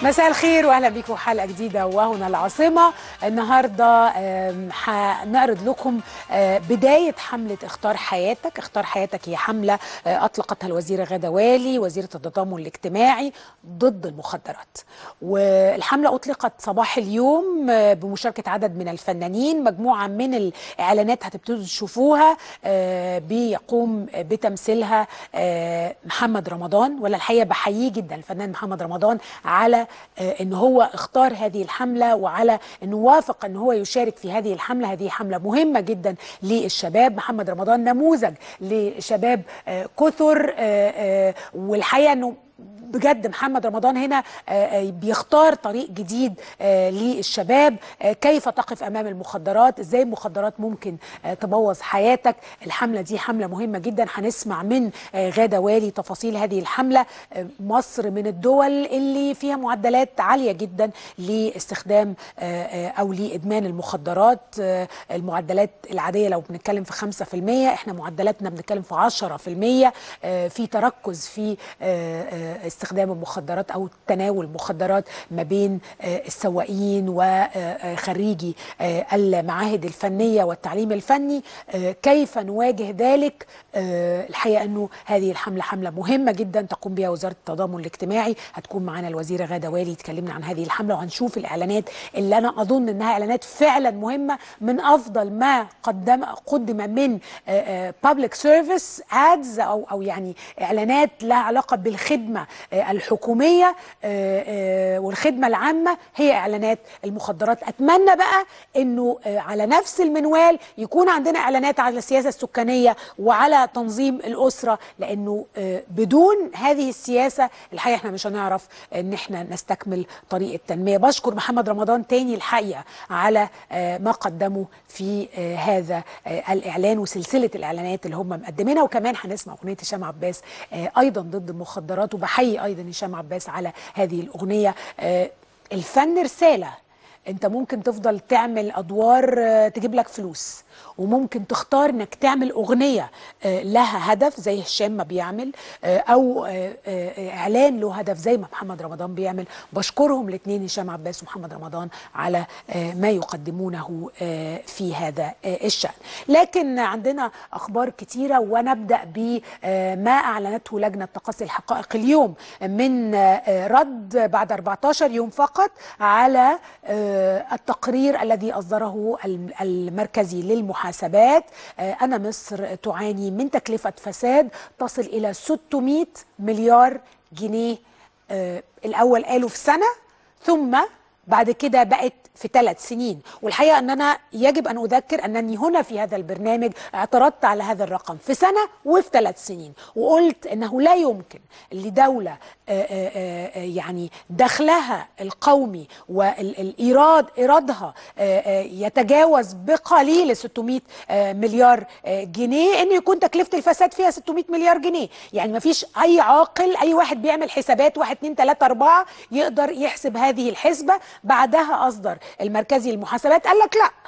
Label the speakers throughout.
Speaker 1: مساء الخير واهلا بيكم حلقه جديده وهنا العاصمه النهارده هنعرض لكم بدايه حمله اختار حياتك اختار حياتك هي حمله اطلقتها الوزيره غاده والي وزيره التضامن الاجتماعي ضد المخدرات والحمله اطلقت صباح اليوم بمشاركه عدد من الفنانين مجموعه من الاعلانات هتبتدوا تشوفوها بيقوم بتمثيلها محمد رمضان ولا الحقيقه بحييه جدا الفنان محمد رمضان على ان هو اختار هذه الحمله وعلى انه وافق ان هو يشارك في هذه الحمله هذه حمله مهمه جدا للشباب محمد رمضان نموذج لشباب كثر والحقيقه انه بجد محمد رمضان هنا بيختار طريق جديد للشباب كيف تقف امام المخدرات ازاي المخدرات ممكن تبوظ حياتك الحمله دي حمله مهمه جدا هنسمع من غاده والي تفاصيل هذه الحمله مصر من الدول اللي فيها معدلات عاليه جدا لاستخدام او لادمان المخدرات المعدلات العاديه لو بنتكلم في 5% احنا معدلاتنا بنتكلم في 10% في تركز في استخدام المخدرات او تناول المخدرات ما بين السواقين وخريجي المعاهد الفنيه والتعليم الفني كيف نواجه ذلك الحقيقه انه هذه الحمله حمله مهمه جدا تقوم بها وزاره التضامن الاجتماعي هتكون معانا الوزيره غاده والي تكلمنا عن هذه الحمله وهنشوف الاعلانات اللي انا اظن انها اعلانات فعلا مهمه من افضل ما قدم قدم من بابليك سيرفيس ادز او او يعني اعلانات لها علاقه بالخدمه الحكوميه والخدمه العامه هي اعلانات المخدرات اتمنى بقى انه على نفس المنوال يكون عندنا اعلانات على السياسه السكانيه وعلى تنظيم الاسره لانه بدون هذه السياسه الحقيقه احنا مش هنعرف ان احنا نستكمل طريق التنميه بشكر محمد رمضان تاني الحقيقه على ما قدمه في هذا الاعلان وسلسله الاعلانات اللي هم مقدمينها وكمان هنسمع اغنيه هشام عباس ايضا ضد المخدرات وبحيي ايضا هشام عباس على هذه الاغنيه الفن رساله انت ممكن تفضل تعمل ادوار تجيب لك فلوس وممكن تختار انك تعمل اغنيه لها هدف زي هشام ما بيعمل او اعلان له هدف زي ما محمد رمضان بيعمل بشكرهم الاثنين هشام عباس ومحمد رمضان على ما يقدمونه في هذا الشان لكن عندنا اخبار كتيره ونبدا بما اعلنته لجنه تقصي الحقائق اليوم من رد بعد 14 يوم فقط على التقرير الذي اصدره المركزي للمحاسبات أن مصر تعاني من تكلفة فساد تصل إلى 600 مليار جنيه الأول قالوا في سنة ثم بعد كده بقت في ثلاث سنين والحقيقه ان انا يجب ان اذكر انني هنا في هذا البرنامج اعترضت على هذا الرقم في سنه وفي ثلاث سنين وقلت انه لا يمكن لدوله يعني دخلها القومي والايراد ايرادها يتجاوز بقليل 600 مليار جنيه ان يكون تكلفه الفساد فيها 600 مليار جنيه يعني ما فيش اي عاقل اي واحد بيعمل حسابات 1 2 3 4 يقدر يحسب هذه الحسبه بعدها اصدر المركزي للمحاسبات قال لك لا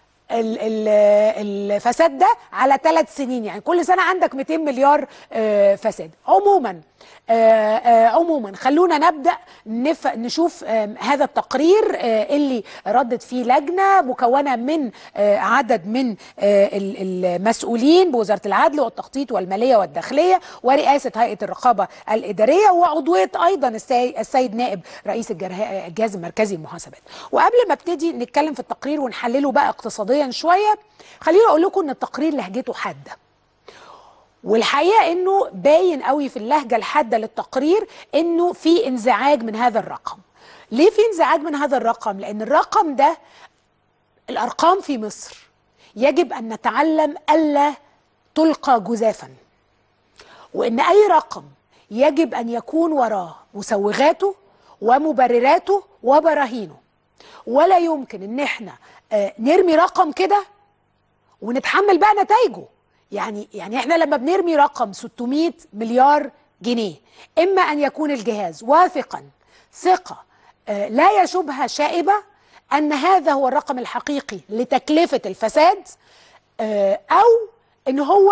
Speaker 1: الفساد ده على ثلاث سنين يعني كل سنه عندك 200 مليار فساد عموما آآ آآ عموما خلونا نبدا نف... نشوف هذا التقرير اللي ردت فيه لجنه مكونه من عدد من المسؤولين بوزاره العدل والتخطيط والماليه والداخليه ورئاسه هيئه الرقابه الاداريه وعضويه ايضا السيد نائب رئيس الجهاز المركزي للمحاسبات وقبل ما ابتدي نتكلم في التقرير ونحلله بقى اقتصاديا شويه خليني اقول لكم ان التقرير لهجته حاده والحقيقه انه باين قوي في اللهجه الحاده للتقرير انه في انزعاج من هذا الرقم ليه في انزعاج من هذا الرقم لان الرقم ده الارقام في مصر يجب ان نتعلم الا تلقى جزافا وان اي رقم يجب ان يكون وراه مسوغاته ومبرراته وبراهينه ولا يمكن ان احنا نرمي رقم كده ونتحمل بقى نتائجه يعني يعني احنا لما بنرمي رقم 600 مليار جنيه اما ان يكون الجهاز واثقا ثقه لا يشبه شائبه ان هذا هو الرقم الحقيقي لتكلفه الفساد او ان هو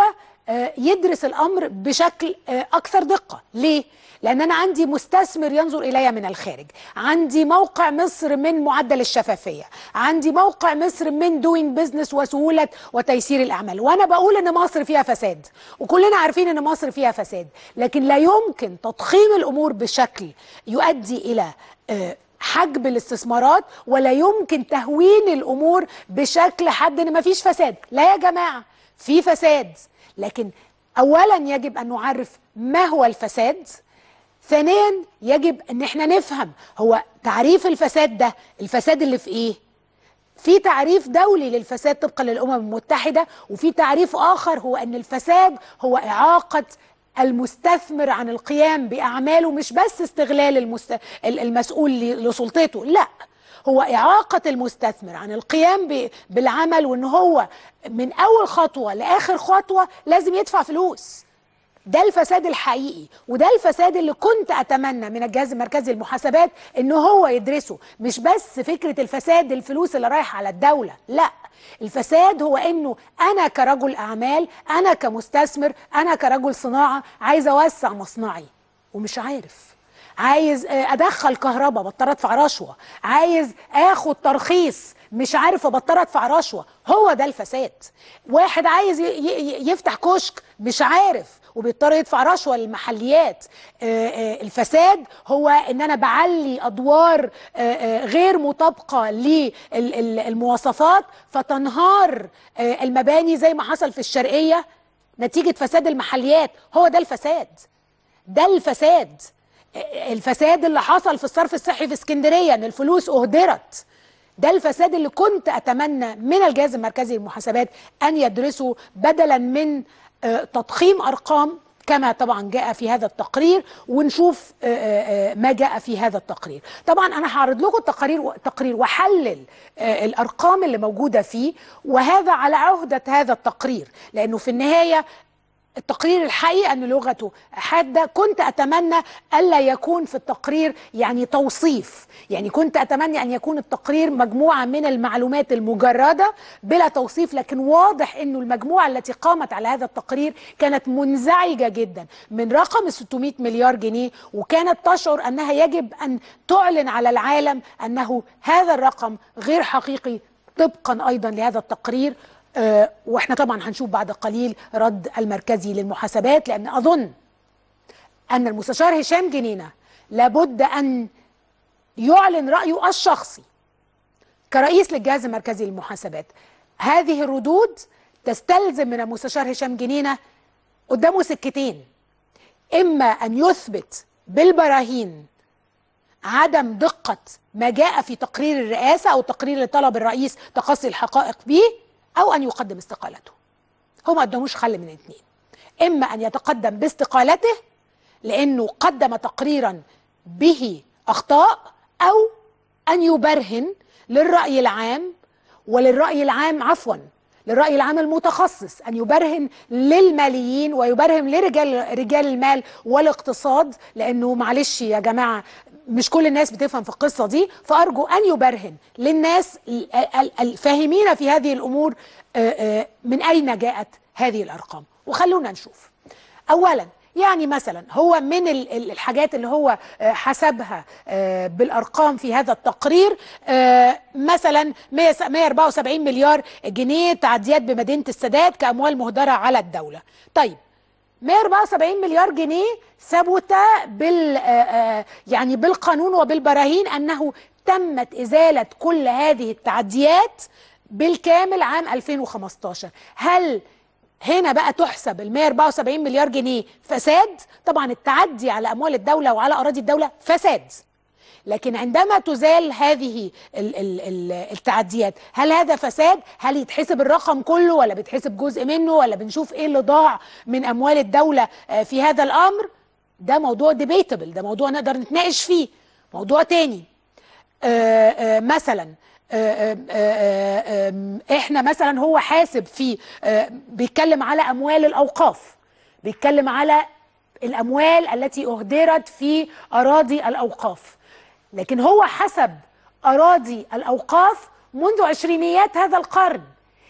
Speaker 1: آه، يدرس الامر بشكل آه، اكثر دقه ليه لان انا عندي مستثمر ينظر الي من الخارج عندي موقع مصر من معدل الشفافيه عندي موقع مصر من دوينج بزنس وسهوله وتيسير الاعمال وانا بقول ان مصر فيها فساد وكلنا عارفين ان مصر فيها فساد لكن لا يمكن تضخيم الامور بشكل يؤدي الى آه، حجب الاستثمارات ولا يمكن تهوين الامور بشكل حد ان مفيش فساد لا يا جماعه في فساد لكن اولا يجب ان نعرف ما هو الفساد ثانيا يجب ان احنا نفهم هو تعريف الفساد ده الفساد اللي في ايه في تعريف دولي للفساد طبقا للامم المتحده وفي تعريف اخر هو ان الفساد هو اعاقه المستثمر عن القيام باعماله مش بس استغلال المست... المسؤول لسلطته لا هو إعاقة المستثمر عن القيام ب... بالعمل وإن هو من أول خطوة لآخر خطوة لازم يدفع فلوس ده الفساد الحقيقي وده الفساد اللي كنت اتمنى من الجهاز المركزي للمحاسبات ان هو يدرسه مش بس فكره الفساد الفلوس اللي رايحه على الدوله لا الفساد هو انه انا كرجل اعمال انا كمستثمر انا كرجل صناعه عايز اوسع مصنعي ومش عارف عايز ادخل كهرباء بضطر ادفع رشوه عايز اخد ترخيص مش عارف ابطل ادفع رشوه هو ده الفساد واحد عايز يفتح كشك مش عارف وبيضطر يدفع رشوه للمحليات الفساد هو ان انا بعلي ادوار غير مطابقه للمواصفات فتنهار المباني زي ما حصل في الشرقيه نتيجه فساد المحليات هو ده الفساد ده الفساد الفساد اللي حصل في الصرف الصحي في اسكندريه ان الفلوس اهدرت ده الفساد اللي كنت اتمنى من الجهاز المركزي للمحاسبات ان يدرسه بدلا من تضخيم ارقام كما طبعا جاء في هذا التقرير ونشوف ما جاء في هذا التقرير طبعا انا هعرض لكم التقارير تقرير واحلل الارقام اللي موجوده فيه وهذا على عهده هذا التقرير لانه في النهايه التقرير الحقيقه ان لغته حاده كنت اتمنى الا يكون في التقرير يعني توصيف يعني كنت اتمنى ان يكون التقرير مجموعه من المعلومات المجرده بلا توصيف لكن واضح انه المجموعه التي قامت على هذا التقرير كانت منزعجه جدا من رقم 600 مليار جنيه وكانت تشعر انها يجب ان تعلن على العالم انه هذا الرقم غير حقيقي طبقا ايضا لهذا التقرير أه واحنا طبعا هنشوف بعد قليل رد المركزي للمحاسبات لان اظن ان المستشار هشام جنينه لابد ان يعلن رايه الشخصي كرئيس للجهاز المركزي للمحاسبات هذه الردود تستلزم من المستشار هشام جنينه قدامه سكتين اما ان يثبت بالبراهين عدم دقه ما جاء في تقرير الرئاسه او التقرير اللي طلب الرئيس تقصي الحقائق به او ان يقدم استقالته هو ما قدموش حل من الاثنين اما ان يتقدم باستقالته لانه قدم تقريرا به اخطاء او ان يبرهن للراي العام وللراي العام عفوا للراي العام المتخصص ان يبرهن للماليين ويبرهن لرجال رجال المال والاقتصاد لانه معلش يا جماعه مش كل الناس بتفهم في القصه دي فارجو ان يبرهن للناس الفاهمين في هذه الامور من اين جاءت هذه الارقام وخلونا نشوف اولا يعني مثلا هو من الحاجات اللي هو حسبها بالارقام في هذا التقرير مثلا 174 مليار جنيه تعديات بمدينه السادات كاموال مهدره على الدوله طيب 174 مليار جنيه ثبت بال يعني بالقانون وبالبراهين انه تمت ازاله كل هذه التعديات بالكامل عام 2015 هل هنا بقى تحسب ال 174 مليار جنيه فساد طبعا التعدي على اموال الدوله وعلى اراضي الدوله فساد لكن عندما تزال هذه ال ال ال التعديات هل هذا فساد هل يتحسب الرقم كله ولا بيتحسب جزء منه ولا بنشوف ايه اللي ضاع من اموال الدوله في هذا الامر ده موضوع ديبيتبل ده موضوع نقدر نتناقش فيه موضوع تاني آآ آآ مثلا آآ احنا مثلا هو حاسب في بيتكلم على اموال الاوقاف بيتكلم على الاموال التي اهدرت في اراضي الاوقاف لكن هو حسب اراضي الاوقاف منذ عشرينيات هذا القرن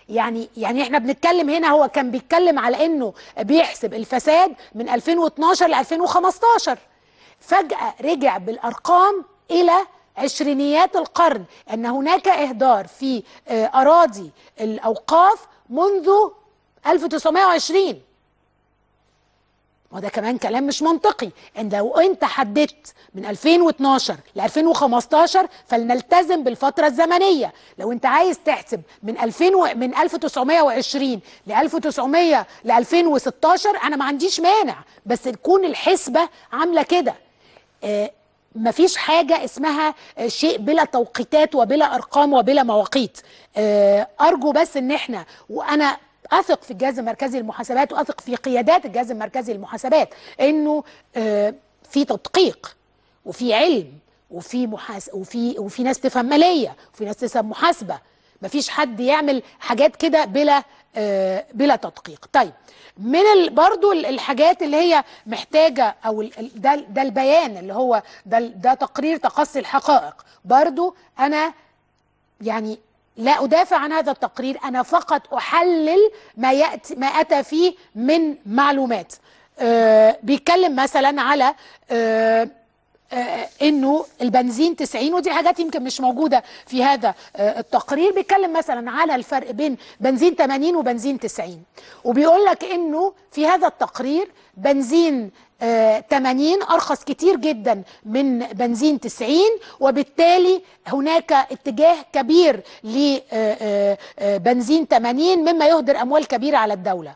Speaker 1: يعني يعني احنا بنتكلم هنا هو كان بيتكلم على انه بيحسب الفساد من 2012 ل 2015 فجأة رجع بالارقام الى عشرينيات القرن ان هناك اهدار في آه، اراضي الاوقاف منذ 1920 وده كمان كلام مش منطقي ان لو انت حددت من 2012 ل 2015 فلنلتزم بالفتره الزمنيه لو انت عايز تحسب من 2000 و... من 1920 ل 1900 ل 2016 انا ما عنديش مانع بس تكون الحسبه عامله كده آه مفيش حاجة اسمها آه، شيء بلا توقيتات وبلا أرقام وبلا مواقيت آه، أرجو بس إن إحنا وأنا اثق في الجهاز المركزي للمحاسبات واثق في قيادات الجهاز المركزي للمحاسبات انه آه، في تدقيق وفي علم وفي محاس وفي وفي ناس تفهم ماليه وفي ناس تفهم محاسبه مفيش حد يعمل حاجات كده بلا آه، بلا تدقيق طيب من ال برضو ال- الحاجات اللي هي محتاجه او ال- ال- ده ده البيان اللي هو ده ده تقرير تقصي الحقائق برضو انا يعني لا أدافع عن هذا التقرير أنا فقط أحلل ما يأتي ما أتى فيه من معلومات آه بيتكلم مثلا على آه آه انه البنزين 90 ودي حاجات يمكن مش موجوده في هذا آه التقرير بيتكلم مثلا على الفرق بين بنزين 80 وبنزين 90 وبيقول لك انه في هذا التقرير بنزين آه 80 ارخص كتير جدا من بنزين 90 وبالتالي هناك اتجاه كبير لبنزين 80 مما يهدر اموال كبيره على الدوله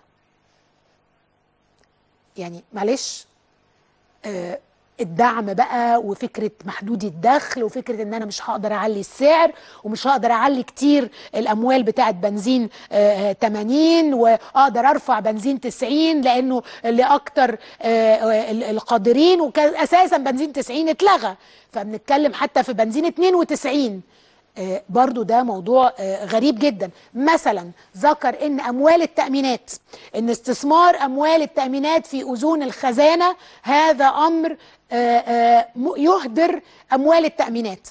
Speaker 1: يعني معلش آه الدعم بقى وفكره محدودي الدخل وفكره ان انا مش هقدر اعلي السعر ومش هقدر اعلي كتير الاموال بتاعه بنزين آه 80 واقدر ارفع بنزين 90 لانه لاكتر آه القادرين وكان اساسا بنزين 90 اتلغى فبنتكلم حتى في بنزين 92 آه برضو ده موضوع آه غريب جدا مثلا ذكر ان اموال التامينات ان استثمار اموال التامينات في اذون الخزانه هذا امر آه يهدر اموال التامينات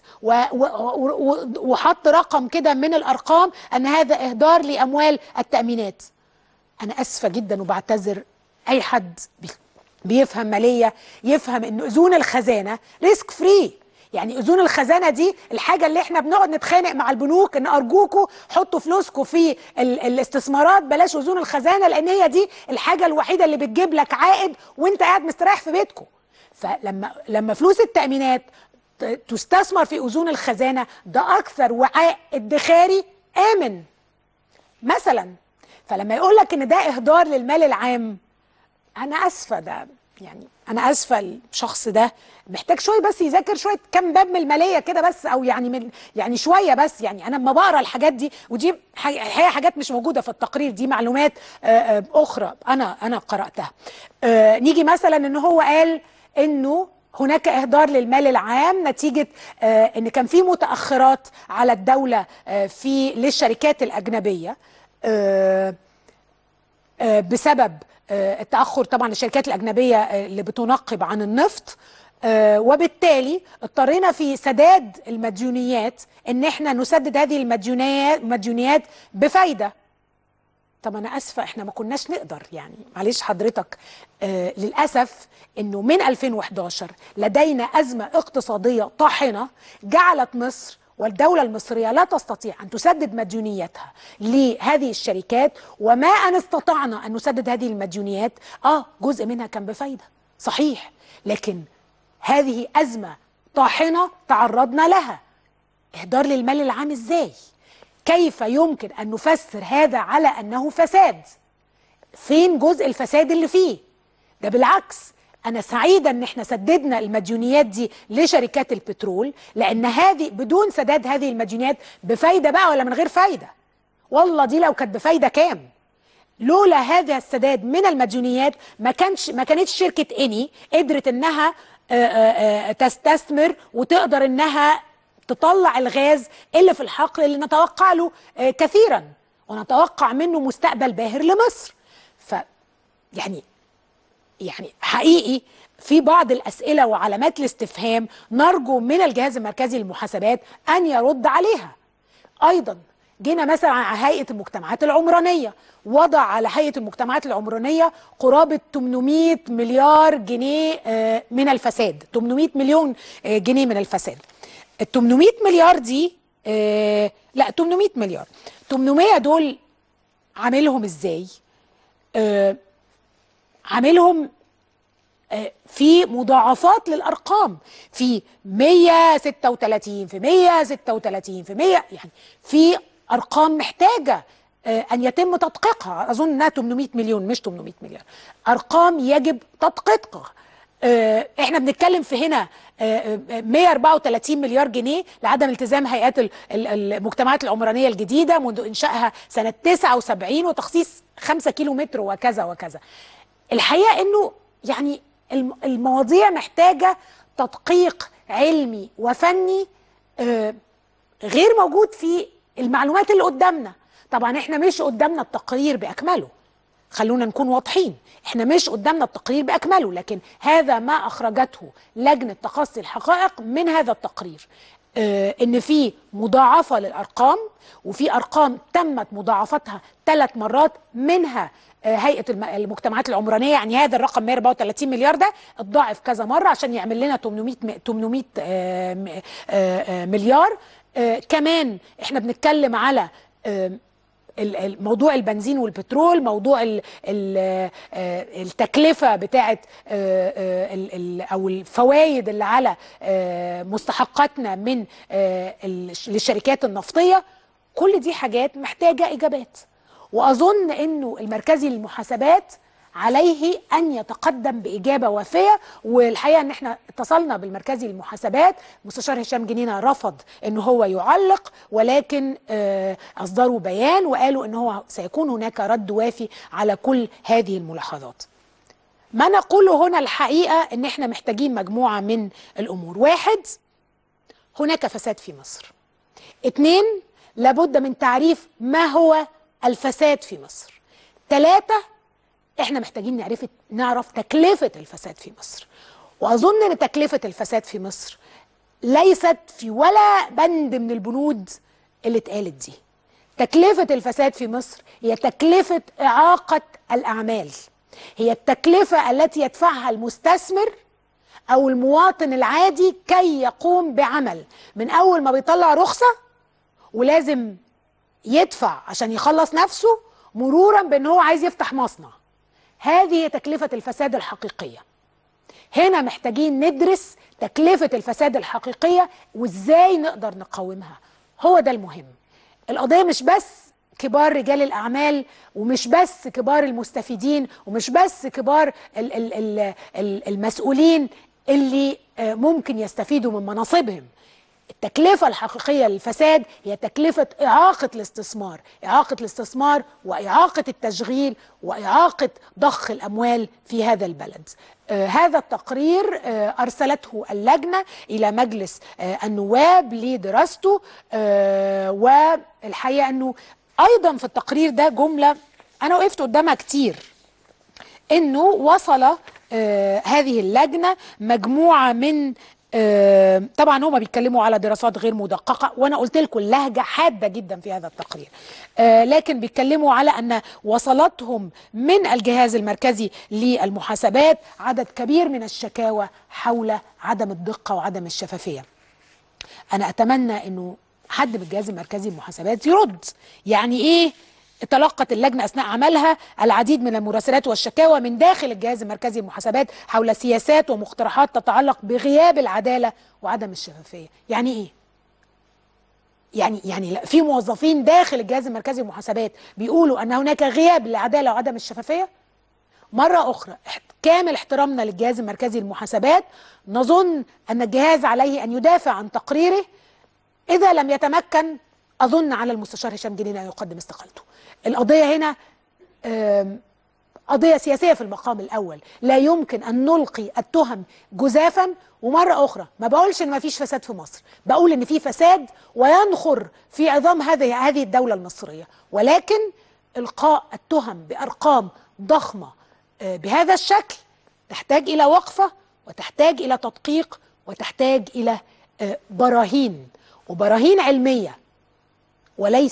Speaker 1: وحط رقم كده من الارقام ان هذا اهدار لاموال التامينات انا اسفه جدا وبعتذر اي حد بيفهم ماليه يفهم ان اذون الخزانه ريسك فري يعني اذون الخزانه دي الحاجه اللي احنا بنقعد نتخانق مع البنوك ان ارجوكوا حطوا فلوسكم في ال الاستثمارات بلاش اذون الخزانه لان هي دي الحاجه الوحيده اللي بتجيب لك عائد وانت قاعد مستريح في بيتكم فلما لما فلوس التامينات تستثمر في اذون الخزانه ده اكثر وعاء ادخاري امن مثلا فلما يقول لك ان ده اهدار للمال العام انا اسفه ده يعني انا اسفه الشخص ده محتاج شويه بس يذاكر شويه كام باب من الماليه كده بس او يعني من يعني شويه بس يعني انا لما بقرا الحاجات دي ودي الحقيقه حاجات مش موجوده في التقرير دي معلومات اخرى انا انا قراتها نيجي مثلا ان هو قال انه هناك اهدار للمال العام نتيجه آه ان كان في متاخرات على الدوله آه في للشركات الاجنبيه آه بسبب التاخر طبعا الشركات الاجنبيه اللي بتنقب عن النفط وبالتالي اضطرينا في سداد المديونيات ان احنا نسدد هذه المديونيات مديونيات بفايده طب انا اسفه احنا ما كناش نقدر يعني معلش حضرتك آه للاسف انه من 2011 لدينا ازمه اقتصاديه طاحنه جعلت مصر والدولة المصرية لا تستطيع أن تسدد مديونيتها لهذه الشركات وما أن استطعنا أن نسدد هذه المديونيات آه جزء منها كان بفايدة صحيح لكن هذه أزمة طاحنة تعرضنا لها إهدار للمال العام إزاي كيف يمكن أن نفسر هذا على أنه فساد فين جزء الفساد اللي فيه ده بالعكس أنا سعيدة إن إحنا سددنا المديونيات دي لشركات البترول لأن هذه بدون سداد هذه المديونيات بفايدة بقى ولا من غير فايدة والله دي لو كانت بفايدة كام لولا هذا السداد من المديونيات ما كانش ما كانتش شركة إني قدرت إنها آآ آآ تستثمر وتقدر إنها تطلع الغاز اللي في الحقل اللي نتوقع له كثيرا ونتوقع منه مستقبل باهر لمصر ف يعني يعني حقيقي في بعض الأسئلة وعلامات الاستفهام نرجو من الجهاز المركزي للمحاسبات أن يرد عليها أيضا جينا مثلا على هيئه المجتمعات العمرانيه وضع على هيئه المجتمعات العمرانيه قرابه 800 مليار جنيه آه، من الفساد 800 مليون آه، جنيه من الفساد ال 800 مليار دي آه، لا 800 مليار 800 دول عاملهم ازاي آه، عاملهم آه، في مضاعفات للارقام في 136 في 136 في 100 يعني في ارقام محتاجه آه، ان يتم تدقيقها اظن انها 800 مليون مش 800 مليار ارقام يجب تدقيقها آه، احنا بنتكلم في هنا آه، آه، 134 مليار جنيه لعدم التزام هيئات ال- ال- المجتمعات العمرانيه الجديده منذ انشائها سنه 79 وتخصيص 5 كيلو متر وكذا وكذا الحقيقه انه يعني الم- المواضيع محتاجه تدقيق علمي وفني آه، غير موجود في المعلومات اللي قدامنا طبعا احنا مش قدامنا التقرير باكمله خلونا نكون واضحين احنا مش قدامنا التقرير باكمله لكن هذا ما اخرجته لجنه تقصي الحقائق من هذا التقرير اه ان في مضاعفه للارقام وفي ارقام تمت مضاعفتها ثلاث مرات منها آه، هيئه الم- المجتمعات العمرانيه يعني هذا الرقم 134 مليار ده اتضاعف كذا مره عشان يعمل لنا 800 م- 800 آه، م- آه، آه، مليار آه، كمان احنا بنتكلم على آه، ال- ال- موضوع البنزين والبترول موضوع ال- ال- آه، التكلفة بتاعت آه، آه، ال- ال- أو الفوائد اللي على آه، مستحقاتنا من آه، ال- للشركات النفطية كل دي حاجات محتاجة إجابات وأظن أنه المركزي للمحاسبات عليه ان يتقدم باجابه وافيه والحقيقه ان احنا اتصلنا بالمركزي للمحاسبات مستشار هشام جنينه رفض ان هو يعلق ولكن آه، اصدروا بيان وقالوا ان هو سيكون هناك رد وافي على كل هذه الملاحظات ما نقوله هنا الحقيقه ان احنا محتاجين مجموعه من الامور واحد هناك فساد في مصر اتنين لابد من تعريف ما هو الفساد في مصر ثلاثة احنا محتاجين نعرف نعرف تكلفة الفساد في مصر واظن ان تكلفة الفساد في مصر ليست في ولا بند من البنود اللي اتقالت دي تكلفة الفساد في مصر هي تكلفة إعاقة الأعمال هي التكلفة التي يدفعها المستثمر أو المواطن العادي كي يقوم بعمل من أول ما بيطلع رخصة ولازم يدفع عشان يخلص نفسه مرورا بأن هو عايز يفتح مصنع هذه هي تكلفة الفساد الحقيقية هنا محتاجين ندرس تكلفة الفساد الحقيقية وازاي نقدر نقاومها هو ده المهم القضية مش بس كبار رجال الأعمال ومش بس كبار المستفيدين ومش بس كبار ال ال ال ال المسؤولين اللي آه، ممكن يستفيدوا من مناصبهم التكلفة الحقيقية للفساد هي تكلفة إعاقة الاستثمار إعاقة الاستثمار وإعاقة التشغيل وإعاقة ضخ الأموال في هذا البلد آه هذا التقرير آه أرسلته اللجنة إلى مجلس آه النواب لدراسته آه والحقيقة أنه أيضا في التقرير ده جملة أنا وقفت قدامها كتير انه وصل آه هذه اللجنه مجموعه من آه طبعا هما بيتكلموا على دراسات غير مدققه وانا قلت لكم اللهجه حاده جدا في هذا التقرير آه لكن بيتكلموا على ان وصلتهم من الجهاز المركزي للمحاسبات عدد كبير من الشكاوى حول عدم الدقه وعدم الشفافيه انا اتمنى انه حد من الجهاز المركزي للمحاسبات يرد يعني ايه تلقت اللجنة أثناء عملها العديد من المراسلات والشكاوى من داخل الجهاز المركزي للمحاسبات حول سياسات ومقترحات تتعلق بغياب العدالة وعدم الشفافية يعني إيه؟ يعني يعني لا- في موظفين داخل الجهاز المركزي للمحاسبات بيقولوا أن هناك غياب للعدالة وعدم الشفافية مرة أخرى اح- كامل احترامنا للجهاز المركزي للمحاسبات نظن أن الجهاز عليه أن يدافع عن تقريره إذا لم يتمكن أظن على المستشار هشام جنين أن يقدم استقالته القضية هنا آم، قضية سياسية في المقام الأول لا يمكن أن نلقي التهم جزافا ومرة أخرى ما بقولش إن ما فيش فساد في مصر بقول إن في فساد وينخر في عظام هذه هذه الدولة المصرية ولكن إلقاء التهم بأرقام ضخمة آه، بهذا الشكل تحتاج إلى وقفة وتحتاج إلى تدقيق وتحتاج إلى آه، براهين وبراهين علمية وليس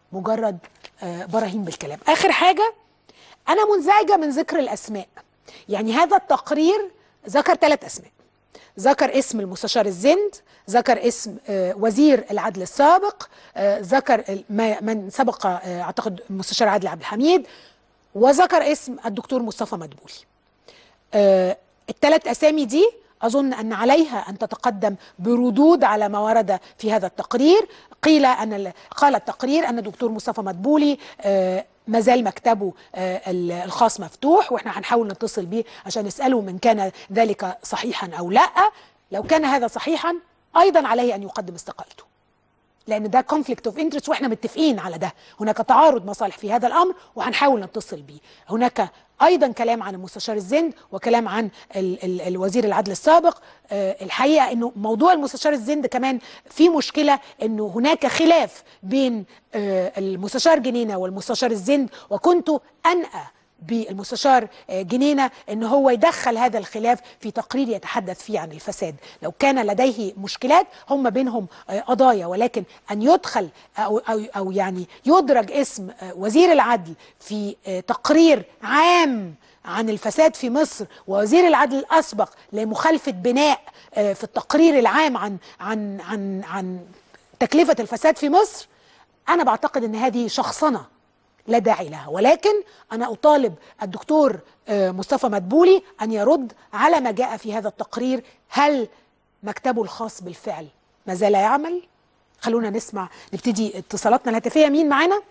Speaker 1: مجرد آه، براهين بالكلام اخر حاجه انا منزعجه من ذكر الاسماء يعني هذا التقرير ذكر ثلاث اسماء ذكر اسم المستشار الزند ذكر اسم آه، وزير العدل السابق آه، ذكر ال- ما- من سبق آه، اعتقد المستشار عادل عبد الحميد وذكر اسم الدكتور مصطفى مدبولي آه، الثلاث اسامي دي اظن ان عليها ان تتقدم بردود على ما ورد في هذا التقرير قيل ان ال- قال التقرير ان الدكتور مصطفى مدبولي آه، ما زال مكتبه آه، ال- الخاص مفتوح واحنا هنحاول نتصل بيه عشان نساله من كان ذلك صحيحا او لا لو كان هذا صحيحا ايضا عليه ان يقدم استقالته لان ده كونفليكت اوف انترست واحنا متفقين على ده هناك تعارض مصالح في هذا الامر وهنحاول نتصل بيه هناك ايضا كلام عن المستشار الزند وكلام عن ال ال الوزير العدل السابق أه الحقيقه انه موضوع المستشار الزند كمان في مشكله انه هناك خلاف بين أه المستشار جنينه والمستشار الزند وكنت انأى بالمستشار آه، جنينة ان هو يدخل هذا الخلاف في تقرير يتحدث فيه عن الفساد لو كان لديه مشكلات هم بينهم آه، قضايا ولكن ان يدخل او او, أو يعني يدرج اسم آه، وزير العدل في آه، تقرير عام عن الفساد في مصر ووزير العدل الاسبق لمخالفه بناء آه، في التقرير العام عن عن عن عن تكلفه الفساد في مصر انا بعتقد ان هذه شخصنه لا داعي لها ولكن أنا أطالب الدكتور آه، مصطفى مدبولي أن يرد على ما جاء في هذا التقرير هل مكتبه الخاص بالفعل ما زال يعمل خلونا نسمع نبتدي اتصالاتنا الهاتفية مين معانا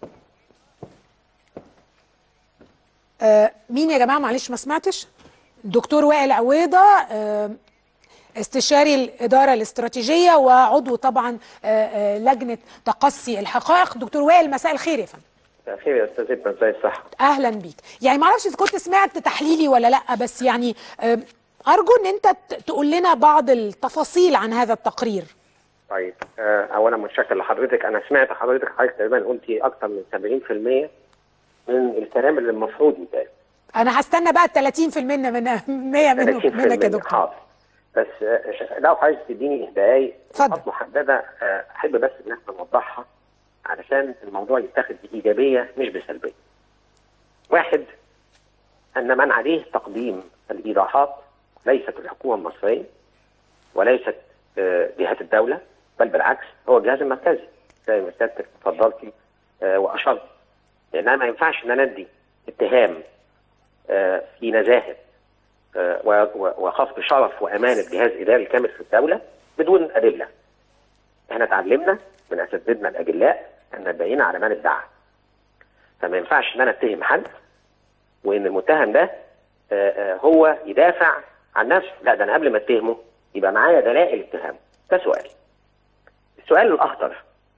Speaker 1: آه، مين يا جماعة معلش ما سمعتش دكتور وائل عويضة آه، استشاري الإدارة الاستراتيجية وعضو طبعا آه، آه، لجنة تقصي الحقائق دكتور وائل مساء الخير يا فندم
Speaker 2: خير يا استاذ ابن ازاي الصحه
Speaker 1: اهلا بيك يعني ما اعرفش اذا كنت سمعت تحليلي ولا لا بس يعني آم، ارجو ان انت ت- تقول لنا بعض التفاصيل عن هذا التقرير
Speaker 2: طيب آه، اولا متشكر لحضرتك انا سمعت حضرتك حضرتك تقريبا قلتي اكثر من 70% من الكلام اللي المفروض يتقال
Speaker 1: انا هستنى بقى ال 30% من من 100 منه
Speaker 2: 30%
Speaker 1: منك يا دكتور
Speaker 2: حاضر بس آه، ش- لو حضرتك تديني دقايق
Speaker 1: اتفضل.
Speaker 2: نقاط محدده آه، احب بس ان احنا نوضحها علشان الموضوع يتاخد بايجابيه مش بسلبيه. واحد ان من عليه تقديم الايضاحات ليست الحكومه المصريه وليست آه، جهات الدوله بل بالعكس هو الجهاز المركزي زي ما سيادتك اتفضلتي آه، واشرت لانها ما ينفعش ان انا ادي اتهام آه، في نزاهه آه، و- و- وخفض شرف وامانه جهاز اداري كامل في الدوله بدون ادله. احنا اتعلمنا من اساتذتنا الاجلاء ان البينه على من ادعى. فما ينفعش ان انا اتهم حد وان المتهم ده آه، آه، هو يدافع عن نفسه، لا ده انا قبل ما اتهمه يبقى معايا دلائل اتهامه. ده سؤال. السؤال الاخطر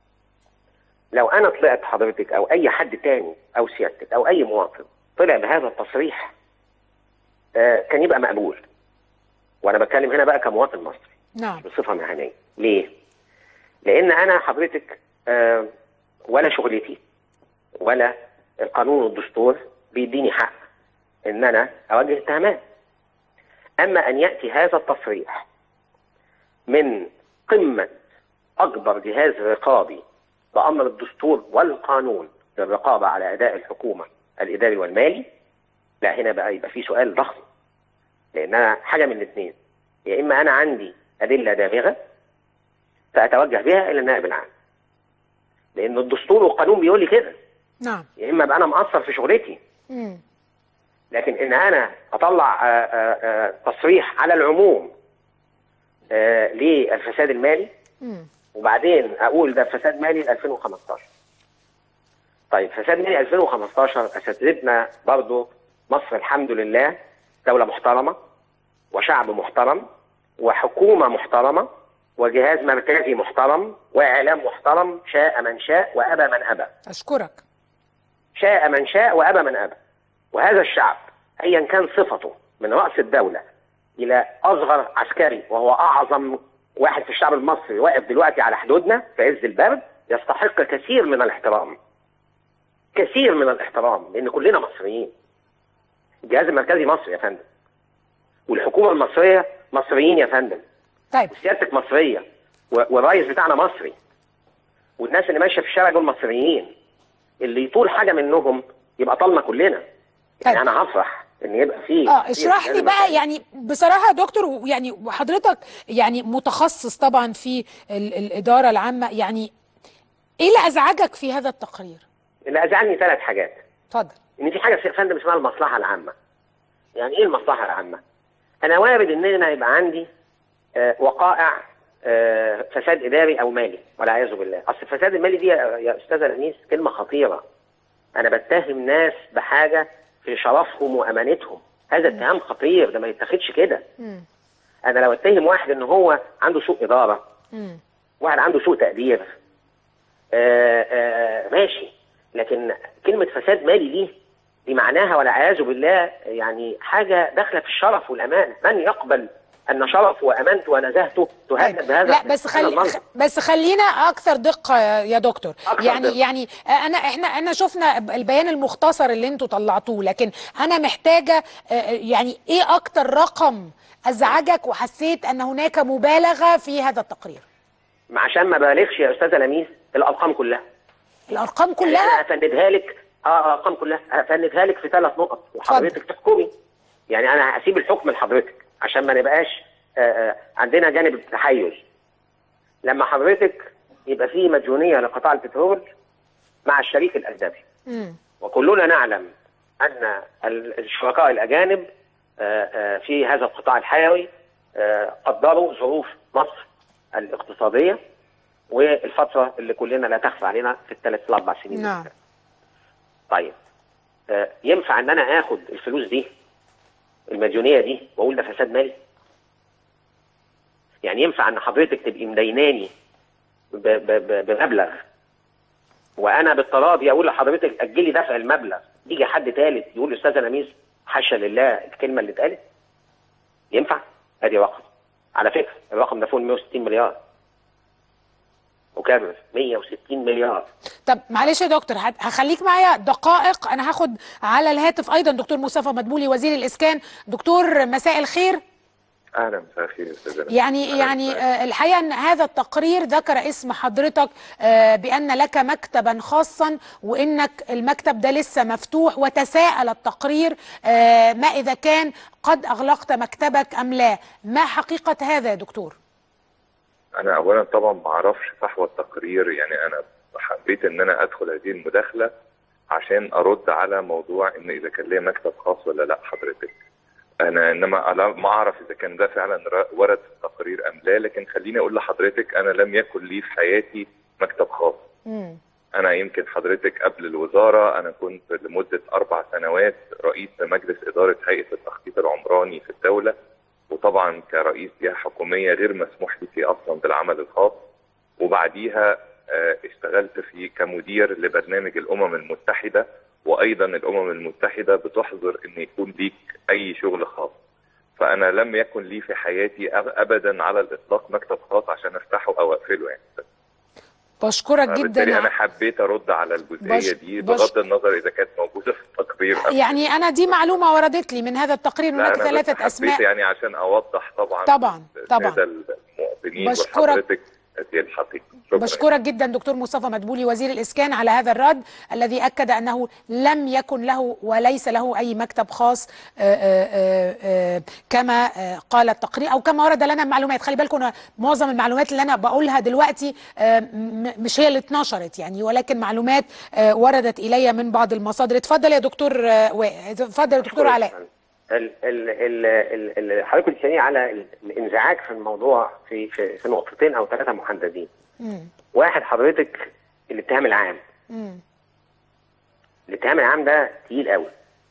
Speaker 2: لو انا طلعت حضرتك او اي حد تاني او سيادتك او اي مواطن طلع بهذا التصريح آه، كان يبقى مقبول وانا بتكلم هنا بقى كمواطن مصري
Speaker 1: نعم
Speaker 2: بصفه مهنيه ليه لان انا حضرتك آه، ولا شغلتي ولا القانون والدستور بيديني حق ان انا اوجه اتهامات اما ان ياتي هذا التصريح من قمه اكبر جهاز رقابي بامر الدستور والقانون للرقابه على اداء الحكومه الاداري والمالي لا هنا بقى يبقى في سؤال ضخم لان انا حاجه من الاثنين يا اما انا عندي ادله دامغه فاتوجه بها الى النائب العام لان الدستور والقانون بيقول لي كده
Speaker 1: نعم
Speaker 2: يا اما ابقى انا مقصر في شغلتي
Speaker 1: مم.
Speaker 2: لكن ان انا اطلع آه، آه، آه، تصريح على العموم آه، للفساد المالي
Speaker 1: مم.
Speaker 2: وبعدين اقول ده فساد مالي 2015 طيب فساد مالي 2015 اساتذتنا برضو مصر الحمد لله دوله محترمه وشعب محترم وحكومه محترمه وجهاز مركزي محترم واعلام محترم شاء من شاء وابى من ابى
Speaker 1: اشكرك
Speaker 2: شاء من شاء وابى من ابى وهذا الشعب ايا كان صفته من راس الدوله الى اصغر عسكري وهو اعظم واحد في الشعب المصري واقف دلوقتي على حدودنا في عز البرد يستحق كثير من الاحترام كثير من الاحترام لان كلنا مصريين الجهاز المركزي مصري يا فندم والحكومه المصريه مصريين يا فندم
Speaker 1: طيب
Speaker 2: سيادتك مصريه و- والرئيس بتاعنا مصري والناس اللي ماشيه في الشارع دول مصريين اللي يطول حاجه منهم يبقى طالنا كلنا
Speaker 1: طيب.
Speaker 2: يعني انا هفرح ان يبقى في
Speaker 1: اه
Speaker 2: في
Speaker 1: اشرح لي
Speaker 2: رجال
Speaker 1: بقى
Speaker 2: مكان.
Speaker 1: يعني بصراحه يا دكتور يعني وحضرتك يعني متخصص طبعا في ال الاداره العامه يعني ايه اللي ازعجك في هذا التقرير؟
Speaker 2: اللي ازعلني ثلاث حاجات
Speaker 1: اتفضل
Speaker 2: ان في حاجه يا فندم اسمها المصلحه العامه يعني ايه المصلحه العامه انا وارد ان انا يبقى عندي آه، وقائع آه، فساد اداري او مالي والعياذ بالله اصل الفساد المالي دي يا يا استاذه انيس كلمه خطيره انا بتهم ناس بحاجه في شرفهم وامانتهم هذا اتهام خطير ده ما يتاخدش كده
Speaker 1: مم.
Speaker 2: انا لو اتهم واحد ان هو عنده سوء اداره
Speaker 1: مم.
Speaker 2: واحد عنده سوء تقدير آه آه ماشي لكن كلمة فساد مالي دي دي معناها والعياذ بالله يعني حاجة داخلة في الشرف والأمان من يقبل أن شرفه وأمانته ونزاهته تهدد
Speaker 1: طيب.
Speaker 2: بهذا
Speaker 1: لا بس
Speaker 2: بهذا
Speaker 1: خلي
Speaker 2: المنظر؟
Speaker 1: خ- بس خلينا اكثر دقه يا- يا دكتور
Speaker 2: أكثر
Speaker 1: يعني
Speaker 2: دقة.
Speaker 1: يعني انا احنا احنا شفنا البيان المختصر اللي انتوا طلعتوه لكن انا محتاجه آه، يعني ايه اكتر رقم ازعجك وحسيت ان هناك مبالغه في هذا التقرير
Speaker 2: عشان ما بالغش يا أستاذة لميس الأرقام كلها
Speaker 1: الارقام
Speaker 2: يعني
Speaker 1: كلها
Speaker 2: أنا أفندها لك اه الأرقام كلها أفندها لك في ثلاث نقط وحضرتك تحكمي يعني أنا هسيب الحكم لحضرتك عشان ما نبقاش آه آه عندنا جانب التحيز لما حضرتك يبقى في مديونيه لقطاع البترول مع الشريك الاجنبي
Speaker 1: مم.
Speaker 2: وكلنا نعلم ان ال- الشركاء الاجانب آه، آه، في هذا القطاع الحيوي آه، قدروا ظروف مصر الاقتصاديه والفتره اللي كلنا لا تخفى علينا في الثلاث الاربع سنين
Speaker 1: نعم.
Speaker 2: طيب آه، ينفع ان انا اخد الفلوس دي المديونيه دي واقول ده فساد مالي؟ يعني ينفع ان حضرتك تبقي مديناني ب- ب- ب- بمبلغ وانا بالتراضي اقول لحضرتك اجلي دفع المبلغ يجي حد ثالث يقول استاذ لميس حاشا لله الكلمه اللي اتقالت ينفع؟ ادي رقم على فكره الرقم ده فوق ال 160 مليار مكرر 160 مليار
Speaker 1: طب معلش يا دكتور هت- هخليك معايا دقائق انا هاخد على الهاتف ايضا دكتور مصطفى مدبولي وزير الاسكان دكتور مساء الخير
Speaker 3: اهلا مساء الخير يا استاذ أنس.
Speaker 1: يعني
Speaker 3: أهلاً
Speaker 1: يعني
Speaker 3: مساء.
Speaker 1: آه، الحقيقه ان هذا التقرير ذكر اسم حضرتك آه، بان لك مكتبا خاصا وانك المكتب ده لسه مفتوح وتساءل التقرير آه، ما اذا كان قد اغلقت مكتبك ام لا ما حقيقه هذا يا دكتور
Speaker 3: انا اولا طبعا ما اعرفش فحوى التقرير يعني انا حبيت ان انا ادخل هذه المداخله عشان ارد على موضوع ان اذا كان ليا مكتب خاص ولا لا حضرتك انا انما أنا ما اعرف اذا كان ده فعلا ر- ورد في التقرير ام لا لكن خليني اقول لحضرتك انا لم يكن لي في حياتي مكتب خاص
Speaker 1: مم.
Speaker 3: انا يمكن حضرتك قبل الوزاره انا كنت لمده اربع سنوات رئيس مجلس اداره هيئه التخطيط العمراني في الدوله وطبعا كرئيس جهه حكوميه غير مسموح لي فيه اصلا بالعمل الخاص وبعديها آه، اشتغلت في كمدير لبرنامج الامم المتحده وايضا الامم المتحده بتحظر ان يكون ليك اي شغل خاص فانا لم يكن لي في حياتي أب- ابدا على الاطلاق مكتب خاص عشان افتحه او اقفله يعني
Speaker 1: بشكرك
Speaker 3: بالتالي
Speaker 1: جدا
Speaker 3: انا حبيت ارد على
Speaker 1: بش-
Speaker 3: الجزئيه دي
Speaker 1: بش-
Speaker 3: بغض النظر اذا كانت موجوده في التقرير أم
Speaker 1: يعني انا دي معلومه وردت لي من هذا التقرير
Speaker 3: لا
Speaker 1: هناك
Speaker 3: أنا بس
Speaker 1: ثلاثه
Speaker 3: حبيت
Speaker 1: اسماء
Speaker 3: يعني عشان اوضح طبعا
Speaker 1: طبعا، طبعا.
Speaker 3: السادة المواطنين
Speaker 1: بشكرك.
Speaker 3: وحضرتك هذه الحقيقه شكرا
Speaker 1: بشكرك جدا دكتور مصطفى مدبولي وزير الإسكان على هذا الرد الذي أكد أنه لم يكن له وليس له أي مكتب خاص آه، آه، آه، كما آه، قال التقرير أو كما ورد لنا المعلومات خلي بالكم أنا معظم المعلومات اللي أنا بقولها دلوقتي آه، م- مش هي اللي اتنشرت يعني ولكن معلومات آه، وردت إلي من بعض المصادر اتفضل يا دكتور آه، وائل. اتفضل يا دكتور علاء
Speaker 2: ال ال ال ال ال حضرتك بتسالني على ال- الانزعاج في الموضوع في في, في نقطتين او ثلاثه محددين.
Speaker 1: مم.
Speaker 2: واحد حضرتك الاتهام العام.
Speaker 1: مم.
Speaker 2: الاتهام العام ده تقيل قوي.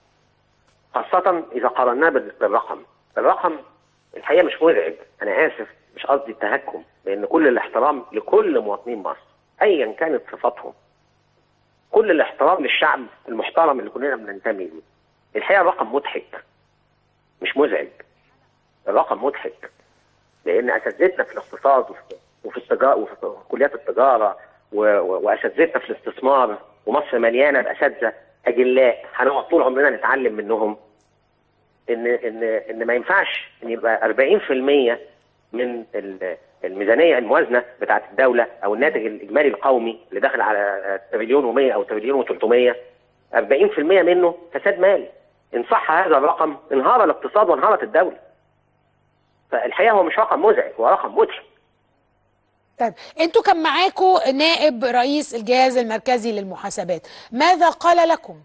Speaker 2: خاصة إذا قارناه بال- بالرقم. الرقم الحقيقة مش مزعج، أنا آسف مش قصدي التهكم، لأن كل الاحترام لكل مواطنين مصر، أيا كانت صفاتهم. كل الاحترام للشعب المحترم اللي كلنا بننتمي ليه. الحقيقة الرقم مضحك. مش مزعج. الرقم مضحك. لأن أساتذتنا في الاقتصاد وفي- وفي التجارة وفي كليات التجارة و- و- وأساتذتنا في الاستثمار ومصر مليانة بأساتذة أجلاء هنقعد طول عمرنا نتعلم منهم ان ان ان ما ينفعش ان يبقى 40% من ال- الميزانيه الموازنه بتاعت الدوله او الناتج الاجمالي القومي اللي داخل على تريليون و100 او تريليون و300 40% منه فساد مالي ان صح هذا الرقم انهار الاقتصاد وانهارت الدوله فالحقيقه هو مش رقم مزعج هو رقم مضحك
Speaker 1: طيب انتوا كان معاكم نائب رئيس الجهاز المركزي للمحاسبات ماذا قال لكم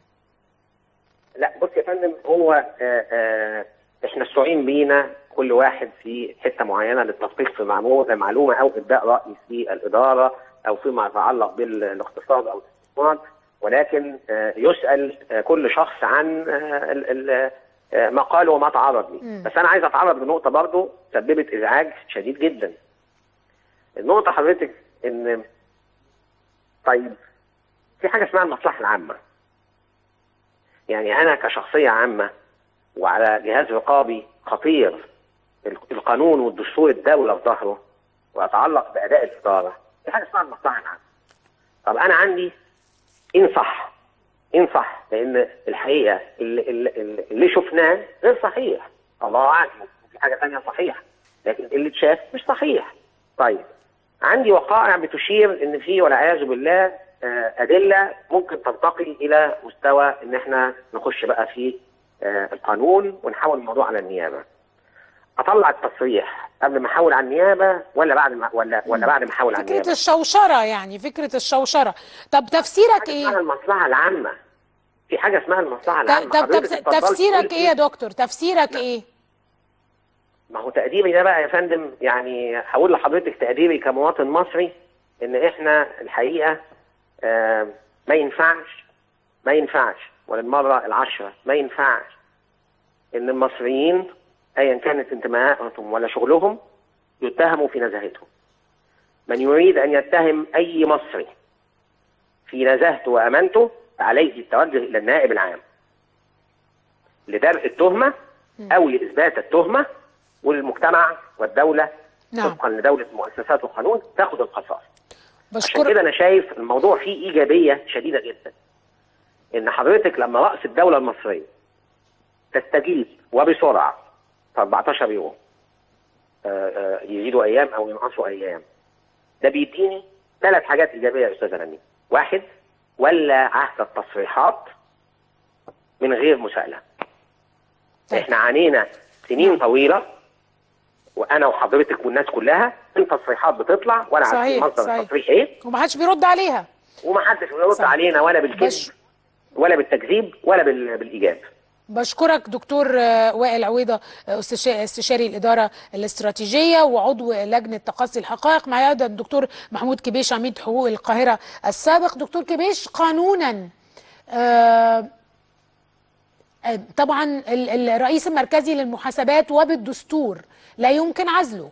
Speaker 2: لا بص يا فندم هو آآ آآ احنا السعين بينا كل واحد في حته معينه للتدقيق في معلومه معلومه او ابداء راي في الاداره او فيما يتعلق بالاقتصاد او الاستثمار ولكن يسال كل شخص عن ما قال وما تعرض ليه بس انا عايز اتعرض لنقطه برضو سببت ازعاج شديد جدا النقطه حضرتك ان طيب في حاجه اسمها المصلحه العامه يعني انا كشخصيه عامه وعلى جهاز رقابي خطير القانون والدستور الدوله في ظهره ويتعلق باداء الاداره في حاجه اسمها المصلحه العامه طب انا عندي ان صح ان صح لان الحقيقه اللي, اللي, اللي شفناه غير صحيح الله اعلم في حاجه ثانيه صحيحه لكن اللي اتشاف مش صحيح طيب عندي وقائع بتشير ان في والعياذ بالله ادله ممكن ترتقي الى مستوى ان احنا نخش بقى في القانون ونحول الموضوع على النيابه. اطلع التصريح قبل ما احول على النيابه ولا بعد ما ولا ولا بعد ما احول على
Speaker 1: فكره
Speaker 2: النيابه؟
Speaker 1: الشوشره يعني فكره الشوشره طب تفسيرك
Speaker 2: حاجه اسمها
Speaker 1: ايه
Speaker 2: المصلحه العامه. في حاجه اسمها المصلحه العامه.
Speaker 1: طب طب
Speaker 2: حضرتك
Speaker 1: تف-
Speaker 2: اتفضلت
Speaker 1: تفسيرك
Speaker 2: قلت
Speaker 1: ايه يا دكتور تفسيرك ايه
Speaker 2: ما هو تقديري ده بقى يا فندم يعني هقول لحضرتك تقديري كمواطن مصري ان احنا الحقيقه آه ما ينفعش ما ينفعش وللمره العشره ما ينفعش ان المصريين ايا كانت انتماءاتهم ولا شغلهم يتهموا في نزاهتهم. من يريد ان يتهم اي مصري في نزاهته وامانته عليه التوجه الى النائب العام لدرء التهمه او لاثبات التهمه والمجتمع والدوله
Speaker 1: نعم.
Speaker 2: طبقا لدوله مؤسسات القانون تاخد القصاص. عشان كده
Speaker 1: بشكر
Speaker 2: انا شايف الموضوع فيه ايجابيه شديده جدا. ان حضرتك لما راس الدوله المصريه تستجيب وبسرعه في 14 يوم آه، آه، يزيدوا ايام او ينقصوا ايام ده بيديني ثلاث حاجات ايجابيه يا استاذ رنين. واحد ولا عهد التصريحات من غير مساءله.
Speaker 1: طيب.
Speaker 2: احنا عانينا سنين طويله وانا وحضرتك والناس كلها من تصريحات بتطلع ولا عارفين
Speaker 1: صحيح،
Speaker 2: مصدر
Speaker 1: صحيح.
Speaker 2: التصريح ايه
Speaker 1: ومحدش بيرد عليها
Speaker 2: ومحدش بيرد
Speaker 1: صح.
Speaker 2: علينا ولا بالكذب
Speaker 1: بش-
Speaker 2: ولا بالتكذيب ولا بال- بالايجاب
Speaker 1: بشكرك دكتور آه، وائل عويضة آه، استشا- استشاري الإدارة الاستراتيجية وعضو لجنة تقصي الحقائق معايا أيضا الدكتور محمود كبيش عميد حقوق القاهرة السابق دكتور كبيش قانونا آه، آه، طبعا ال- الرئيس المركزي للمحاسبات وبالدستور لا يمكن عزله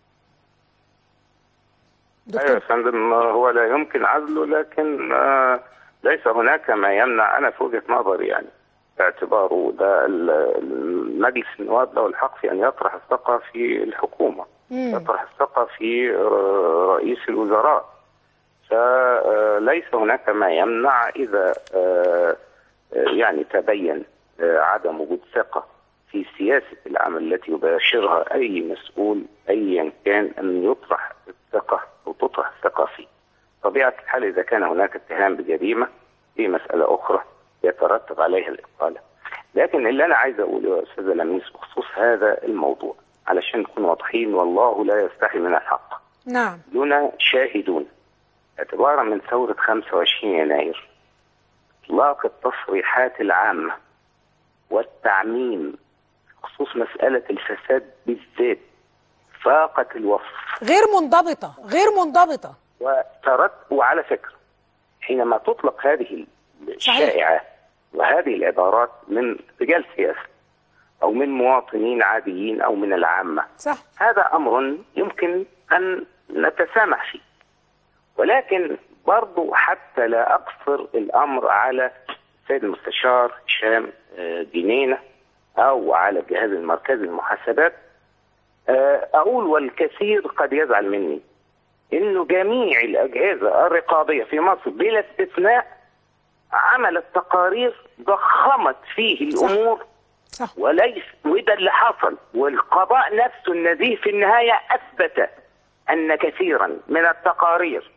Speaker 4: ايوه
Speaker 1: دكتور
Speaker 4: يا فندم هو لا يمكن عزله لكن آه، ليس هناك ما يمنع انا في وجهه نظري يعني باعتباره ده ال- المجلس النواب له الحق في ان يطرح الثقه في الحكومه
Speaker 1: مم.
Speaker 4: يطرح الثقه في آه، رئيس الوزراء فليس هناك ما يمنع اذا آه، آه، يعني تبين آه، عدم وجود ثقه في سياسه العمل التي يباشرها اي مسؤول ايا كان ان يطرح الثقه او تطرح الثقه فيه. طبيعه الحال اذا كان هناك اتهام بجريمه في مساله اخرى يترتب عليها الاقاله. لكن اللي انا عايز اقوله يا استاذ لميس بخصوص هذا الموضوع علشان نكون واضحين والله لا يستحي من الحق.
Speaker 1: نعم
Speaker 4: لنا شاهدون اعتبارا من ثورة 25 يناير إطلاق التصريحات العامة والتعميم بخصوص مسألة الفساد بالذات فاقت الوصف
Speaker 1: غير منضبطة غير منضبطة
Speaker 4: وترت وعلى فكرة حينما تطلق هذه
Speaker 1: صحيح.
Speaker 4: الشائعات وهذه العبارات من رجال سياسة أو من مواطنين عاديين أو من العامة
Speaker 1: صح
Speaker 4: هذا امر يمكن ان نتسامح فيه ولكن برضو حتى لا اقصر الامر على السيد المستشار هشام آه، جنينه او على الجهاز المركزي للمحاسبات آه، اقول والكثير قد يزعل مني انه جميع الاجهزه الرقابيه في مصر بلا استثناء عملت تقارير ضخمت فيه
Speaker 1: صح.
Speaker 4: الامور
Speaker 1: صح
Speaker 4: وليس وده اللي حصل والقضاء نفسه النزيه في النهايه اثبت ان كثيرا من التقارير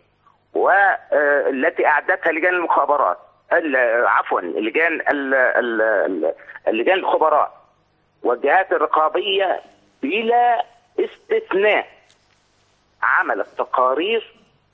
Speaker 4: والتي اعدتها لجان المخابرات ال- عفوا اللجان ال- ال- ال- اللجان الخبراء والجهات الرقابيه بلا استثناء عملت تقارير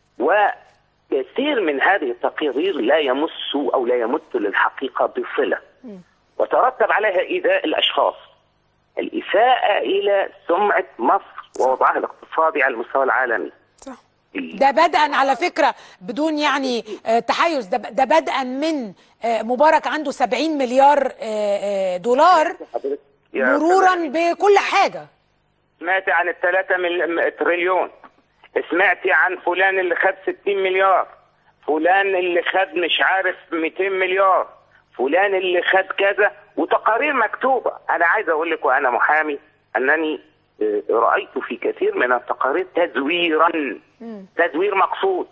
Speaker 4: وكثير من هذه التقارير لا يمس او لا يمت للحقيقه بصله وترتب عليها ايذاء الاشخاص الاساءه الى سمعه مصر ووضعها الاقتصادي على المستوى العالمي
Speaker 1: صح ده بدءا على فكره بدون يعني آه، تحيز ده ده بدءا من آه، مبارك عنده 70 مليار آه، آه، دولار
Speaker 4: يا
Speaker 1: مرورا
Speaker 4: أستاذ،
Speaker 1: بكل حاجه
Speaker 4: سمعت عن الثلاثة مل... تريليون سمعتي عن فلان اللي خد 60 مليار فلان اللي خد مش عارف 200 مليار فلان اللي خد كذا وتقارير مكتوبة أنا عايز أقول لك وأنا محامي أنني آه، رأيت في كثير من التقارير تزويرا تزوير مقصود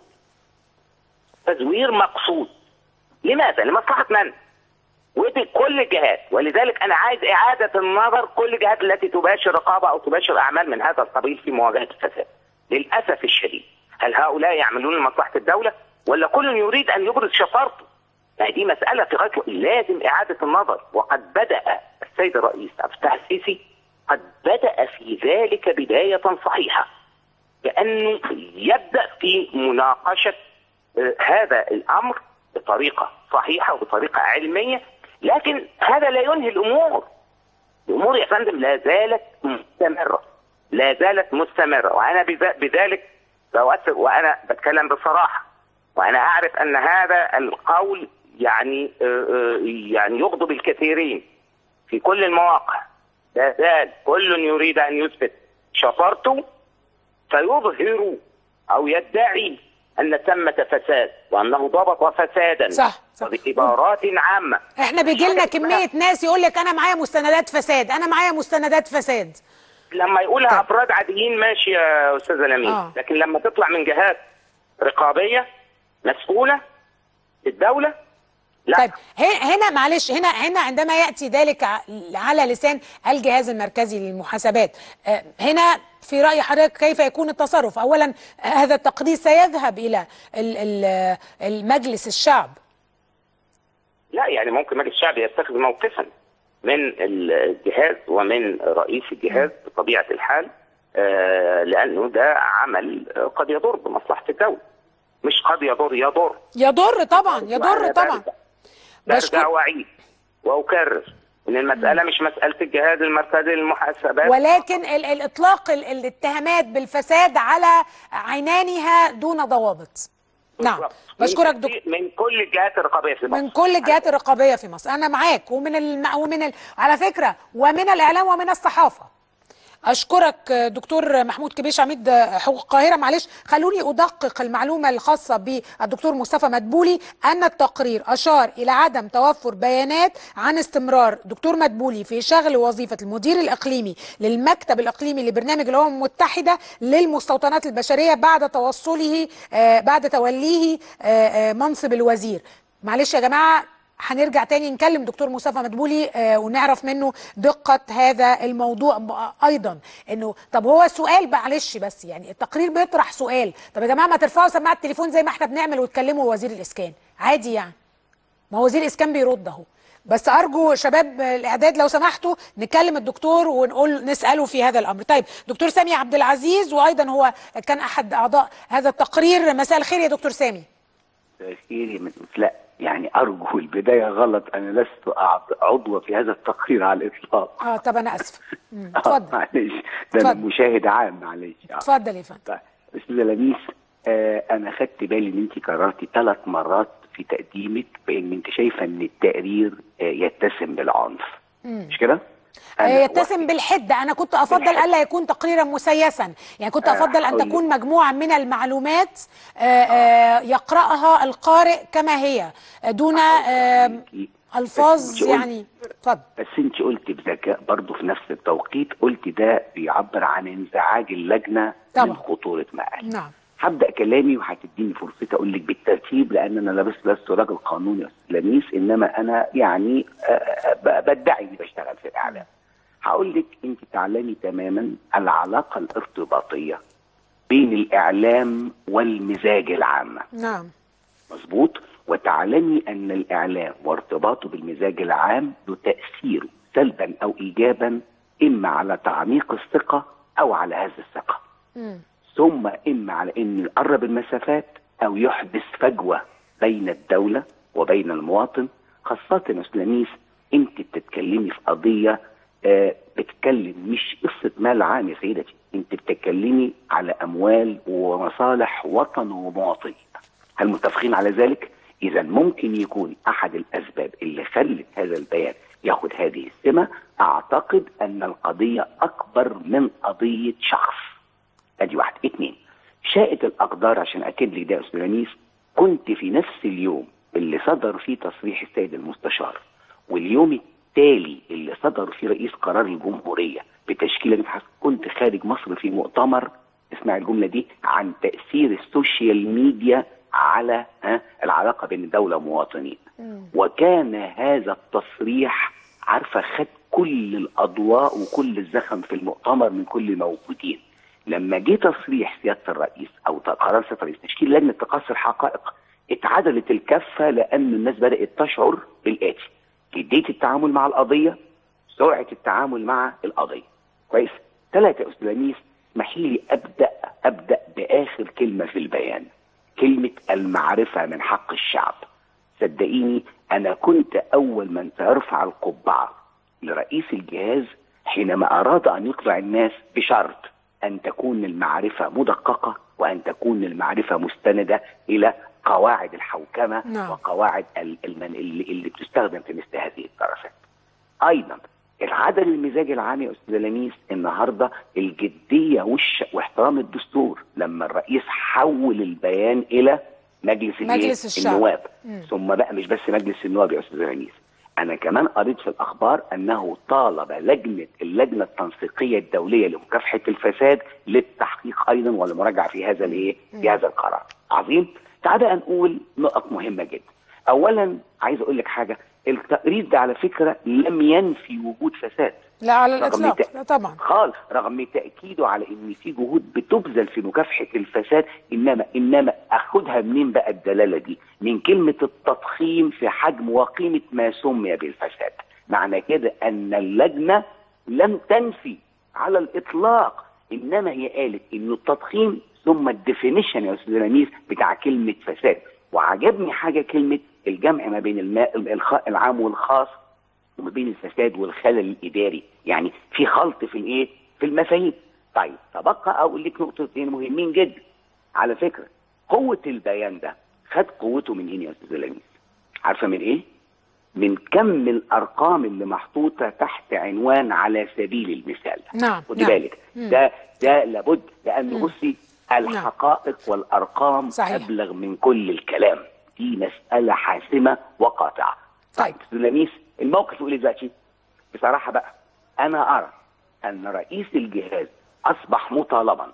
Speaker 4: تزوير مقصود لماذا؟ لمصلحة من؟ ودي كل الجهات ولذلك انا عايز اعاده النظر كل الجهات التي تباشر رقابه او تباشر اعمال من هذا القبيل في مواجهه الفساد. للاسف الشديد هل هؤلاء يعملون لمصلحه الدوله ولا كل يريد ان يبرز شطارته؟ يعني دي مساله في غايه لازم اعاده النظر وقد بدا السيد الرئيس عبد الفتاح السيسي قد بدا في ذلك بدايه صحيحه بانه يبدا في مناقشه آه، هذا الامر بطريقه صحيحه وبطريقه علميه لكن هذا لا ينهي الامور الامور يا فندم لا زالت مستمره لا زالت مستمره وانا بذ- بذلك بؤثر وانا بتكلم بصراحه وانا اعرف ان هذا القول يعني آه، آه، يعني يغضب الكثيرين في كل المواقع لا زال كل يريد ان يثبت شطارته فيظهر او يدعي ان ثمه فساد وانه ضبط فسادا
Speaker 1: صح، صح.
Speaker 4: وبعبارات عامه
Speaker 1: احنا بيجي لنا كميه ناس يقول لك انا معايا مستندات فساد انا معايا مستندات فساد
Speaker 4: لما يقولها
Speaker 1: طيب.
Speaker 4: افراد عاديين ماشي يا استاذه لمين
Speaker 1: آه.
Speaker 4: لكن لما تطلع من جهات رقابيه مسؤوله الدوله لا
Speaker 1: طيب ه- هنا معلش هنا هنا عندما ياتي ذلك ع- على لسان الجهاز المركزي للمحاسبات آه، هنا في راي حضرتك كيف يكون التصرف اولا آه، هذا التقدير سيذهب الى ال- ال- المجلس الشعب
Speaker 4: لا يعني ممكن مجلس الشعب يتخذ موقفا من الجهاز ومن رئيس الجهاز بطبيعه الحال آه، لانه ده عمل آه، قد يضر بمصلحه الدوله مش قد يضر يضر
Speaker 1: يضر طبعا يضر
Speaker 4: وأنا
Speaker 1: طبعا
Speaker 4: برجع- برجع
Speaker 1: بشكر
Speaker 4: واعيد واكرر ان المساله مش مساله الجهاز المركزي للمحاسبات
Speaker 1: ولكن ال- الاطلاق ال- الاتهامات بالفساد على عنانها دون ضوابط نعم
Speaker 4: بالظبط.
Speaker 1: بشكرك
Speaker 4: من
Speaker 1: دكتور
Speaker 4: كثير- من كل الجهات الرقابيه في مصر
Speaker 1: من كل الجهات الرقابيه في مصر انا معاك ومن الم... ومن ال... على فكره ومن الاعلام ومن الصحافه اشكرك دكتور محمود كبيش عميد حقوق القاهره معلش خلوني ادقق المعلومه الخاصه بالدكتور مصطفى مدبولي ان التقرير اشار الى عدم توفر بيانات عن استمرار دكتور مدبولي في شغل وظيفه المدير الاقليمي للمكتب الاقليمي لبرنامج الامم المتحده للمستوطنات البشريه بعد توصله آه، بعد توليه آه، آه، منصب الوزير معلش يا جماعه هنرجع تاني نكلم دكتور مصطفى مدبولي آه ونعرف منه دقة هذا الموضوع م- أيضا إنه طب هو سؤال معلش بس يعني التقرير بيطرح سؤال طب يا جماعة ما ترفعوا سماعة التليفون زي ما احنا بنعمل وتكلموا وزير الإسكان عادي يعني ما هو وزير الإسكان بيرد أهو بس أرجو شباب الإعداد لو سمحتوا نكلم الدكتور ونقول نسأله في هذا الأمر طيب دكتور سامي عبد العزيز وأيضا هو كان أحد أعضاء هذا التقرير مساء الخير يا دكتور سامي
Speaker 5: تأخيري من لا يعني أرجو البداية غلط أنا لست أعض- عضو في هذا التقرير على الإطلاق
Speaker 1: اه طب أنا آسفة مم،
Speaker 5: آه،
Speaker 1: اتفضل
Speaker 5: معلش ده أنا
Speaker 1: اتفضل.
Speaker 5: مشاهد عام معلش آه.
Speaker 1: اتفضل يا فندم
Speaker 5: طيب أستاذة لميس آه أنا خدت بالي إن أنت كررتي ثلاث مرات في تقديمك بإن أنت شايفة إن التقرير آه يتسم بالعنف مش كده؟
Speaker 1: آه،
Speaker 5: أنا
Speaker 1: يتسم بالحده انا كنت افضل الا يكون تقريرا مسيسا يعني كنت
Speaker 5: آه،
Speaker 1: افضل ان
Speaker 5: هقول لك.
Speaker 1: تكون مجموعه من المعلومات آه، آه، يقراها القارئ كما هي آه، دون آه،
Speaker 5: واحد-
Speaker 1: الفاظ
Speaker 5: بس أنت قلت-
Speaker 1: يعني اتفضل
Speaker 5: بس انت قلت بذكاء برضه في نفس التوقيت قلت ده بيعبر عن انزعاج اللجنه
Speaker 1: طبعا.
Speaker 5: من خطوره ما قال
Speaker 1: نعم
Speaker 5: هبدا كلامي وهتديني فرصتي اقول لك بالترتيب لان انا لا بس لست راجل قانوني يا أستاذ لميس انما انا يعني آه، آه، ب- بدعي اني بشتغل في الاعلام. هقول لك انت تعلمي تماما العلاقه الارتباطيه بين الاعلام والمزاج العامه
Speaker 1: نعم
Speaker 5: مظبوط وتعلمي ان الاعلام وارتباطه بالمزاج العام له تاثيره سلبا او ايجابا اما على تعميق الثقه او على هز الثقه
Speaker 1: مم.
Speaker 5: ثم اما على انه يقرب المسافات او يحدث فجوه بين الدوله وبين المواطن خاصه يا استاذ لميس انت بتتكلمي في قضيه آه بتتكلم مش قصه مال عام يا سيدتي انت بتتكلمي على اموال ومصالح وطن ومواطنين هل متفقين على ذلك اذا ممكن يكون احد الاسباب اللي خلت هذا البيان ياخد هذه السمه اعتقد ان القضيه اكبر من قضيه شخص ادي واحد اتنين شاءت الاقدار عشان اكد لك ده يا استاذ لميس كنت في نفس اليوم اللي صدر فيه تصريح السيد المستشار واليوم التالي اللي صدر فيه رئيس قرار الجمهوريه بتشكيل لجنه حسن كنت خارج مصر في مؤتمر اسمع الجمله دي عن تاثير السوشيال ميديا على ها العلاقه بين الدوله ومواطنين وكان هذا التصريح عارفه خد كل الاضواء وكل الزخم في المؤتمر من كل الموجودين لما جه تصريح سياده الرئيس او قرار سياده الرئيس تشكيل لجنه تقصي الحقائق اتعدلت الكفه لان الناس بدات تشعر بالاتي جديه التعامل مع القضيه سرعه التعامل مع القضيه كويس ثلاثه يا استاذ لميس اسمحي لي ابدا ابدا باخر كلمه في البيان كلمه المعرفه من حق الشعب صدقيني انا كنت اول من سيرفع القبعه لرئيس الجهاز حينما اراد ان يقنع الناس بشرط ان تكون المعرفه مدققه وان تكون المعرفه مستنده الى قواعد الحوكمه
Speaker 1: نعم.
Speaker 5: وقواعد ال- المن- اللي, اللي بتستخدم في مثل هذه الدراسات. ايضا العدل المزاج العام يا استاذ لميس النهارده الجديه والش... واحترام الدستور لما الرئيس حول البيان الى مجلس, الإيه؟
Speaker 1: مجلس الشعب.
Speaker 5: النواب
Speaker 1: مم.
Speaker 5: ثم بقى مش بس مجلس النواب يا استاذ لميس انا كمان قريت في الاخبار انه طالب لجنه اللجنه التنسيقيه الدوليه لمكافحه الفساد للتحقيق ايضا والمراجعه في هذا الايه في هذا القرار عظيم تعال بقى نقول نقط مهمه جدا اولا عايز اقول لك حاجه التقرير ده على فكره لم ينفي وجود فساد
Speaker 1: لا على
Speaker 5: رغم
Speaker 1: الاطلاق
Speaker 5: تأ-
Speaker 1: لا طبعا
Speaker 5: خالص رغم تاكيده على ان في جهود بتبذل في مكافحه الفساد انما انما اخدها منين بقى الدلاله دي؟ من كلمه التضخيم في حجم وقيمه ما سمي بالفساد، معنى كده ان اللجنه لم تنفي على الاطلاق انما هي قالت انه التضخيم ثم الديفينيشن يا استاذ لميس بتاع كلمه فساد وعجبني حاجه كلمه الجمع ما بين الماء الخ- العام والخاص وما بين الفساد والخلل الاداري يعني في خلط في الايه في المفاهيم طيب تبقى اقول لك نقطتين مهمين جدا على فكره قوه البيان ده خد قوته من هنا يا استاذ لميس عارفه من ايه من كم الارقام اللي محطوطه تحت عنوان على سبيل المثال
Speaker 1: نعم
Speaker 5: خدي
Speaker 1: نعم.
Speaker 5: بالك
Speaker 1: مم.
Speaker 5: ده ده لابد لان بصي الحقائق والارقام
Speaker 1: صحيح.
Speaker 5: ابلغ من كل الكلام دي مساله حاسمه وقاطعه
Speaker 1: طيب.
Speaker 5: استاذ لميس الموقف يقول إيه دلوقتي بصراحه بقى انا ارى ان رئيس الجهاز اصبح مطالبا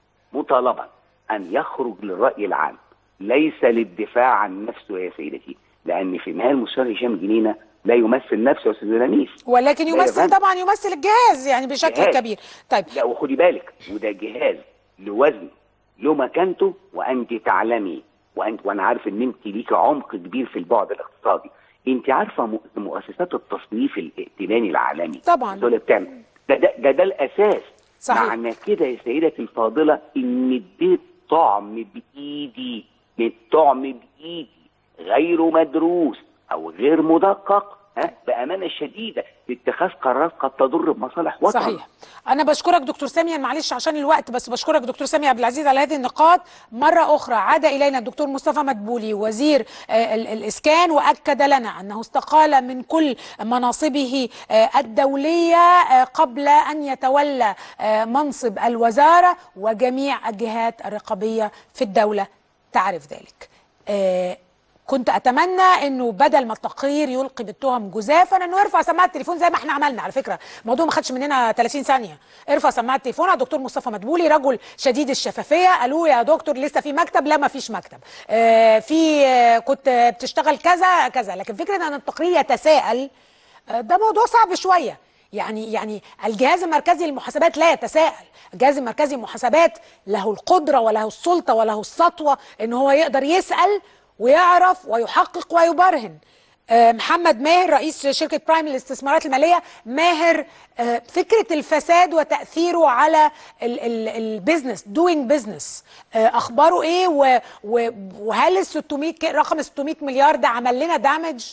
Speaker 5: مطالبا ان يخرج للراي العام ليس للدفاع عن نفسه يا سيدتي لان في النهايه المستشار هشام جنينه لا يمثل نفسه يا استاذ لميس
Speaker 1: ولكن
Speaker 5: لا يا
Speaker 1: يمثل
Speaker 5: فندم.
Speaker 1: طبعا يمثل الجهاز يعني بشكل
Speaker 5: جهاز.
Speaker 1: كبير طيب
Speaker 5: لا وخدي بالك وده جهاز له وزن له مكانته وانت تعلمي وانت وانا عارف ان انت ليك عمق كبير في البعد الاقتصادي انت عارفه م- مؤسسات التصنيف الائتماني العالمي
Speaker 1: طبعاً.
Speaker 5: دول بتعمل ده ده, ده, ده الاساس
Speaker 1: صحيح.
Speaker 5: معنى كده يا سيدتي الفاضله ان اديت طعم بايدي الطعم بايدي غير مدروس او غير مدقق ها بامانه شديده لاتخاذ قرارات قد تضر بمصالح وطن
Speaker 1: صحيح انا بشكرك دكتور سامي معلش عشان الوقت بس بشكرك دكتور سامي عبد العزيز على هذه النقاط مره اخرى عاد الينا الدكتور مصطفى مدبولي وزير آه، ال- الاسكان واكد لنا انه استقال من كل مناصبه آه، الدوليه آه، قبل ان يتولى آه، منصب الوزاره وجميع الجهات الرقابيه في الدوله تعرف ذلك آه، كنت اتمنى انه بدل ما التقرير يلقي بالتهم جزافا انه يرفع سماعه التليفون زي ما احنا عملنا على فكره الموضوع ما خدش مننا 30 ثانيه ارفع سماعه التليفون على دكتور مصطفى مدبولي رجل شديد الشفافيه قالوا يا دكتور لسه في مكتب لا ما فيش مكتب آه في آه كنت بتشتغل كذا كذا لكن فكره ان التقرير يتساءل آه ده موضوع صعب شويه يعني يعني الجهاز المركزي للمحاسبات لا يتساءل الجهاز المركزي للمحاسبات له القدره وله السلطه وله السطوه ان هو يقدر يسال ويعرف ويحقق ويبرهن آه، محمد ماهر رئيس شركة برايم للاستثمارات المالية ماهر آه، فكرة الفساد وتأثيره على البيزنس دوينج بيزنس أخباره إيه و- و- وهل ال 600 ك- رقم 600 مليار ده عمل لنا دامج؟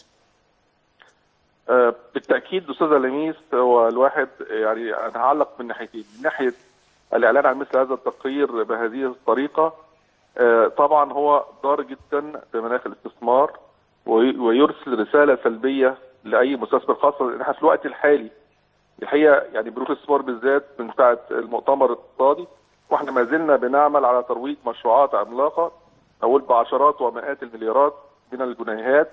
Speaker 6: آه، بالتاكيد استاذه لميس هو الواحد يعني انا هعلق من ناحيتين من ناحيه الاعلان عن مثل هذا التقرير بهذه الطريقه آه، طبعا هو ضار جدا في مناخ الاستثمار وي- ويرسل رساله سلبيه لاي مستثمر خاصه لان احنا في الوقت الحالي الحقيقه يعني بنوك الاستثمار بالذات من ساعه المؤتمر الاقتصادي واحنا ما زلنا بنعمل على ترويج مشروعات عملاقه اقول بعشرات ومئات المليارات من الجنيهات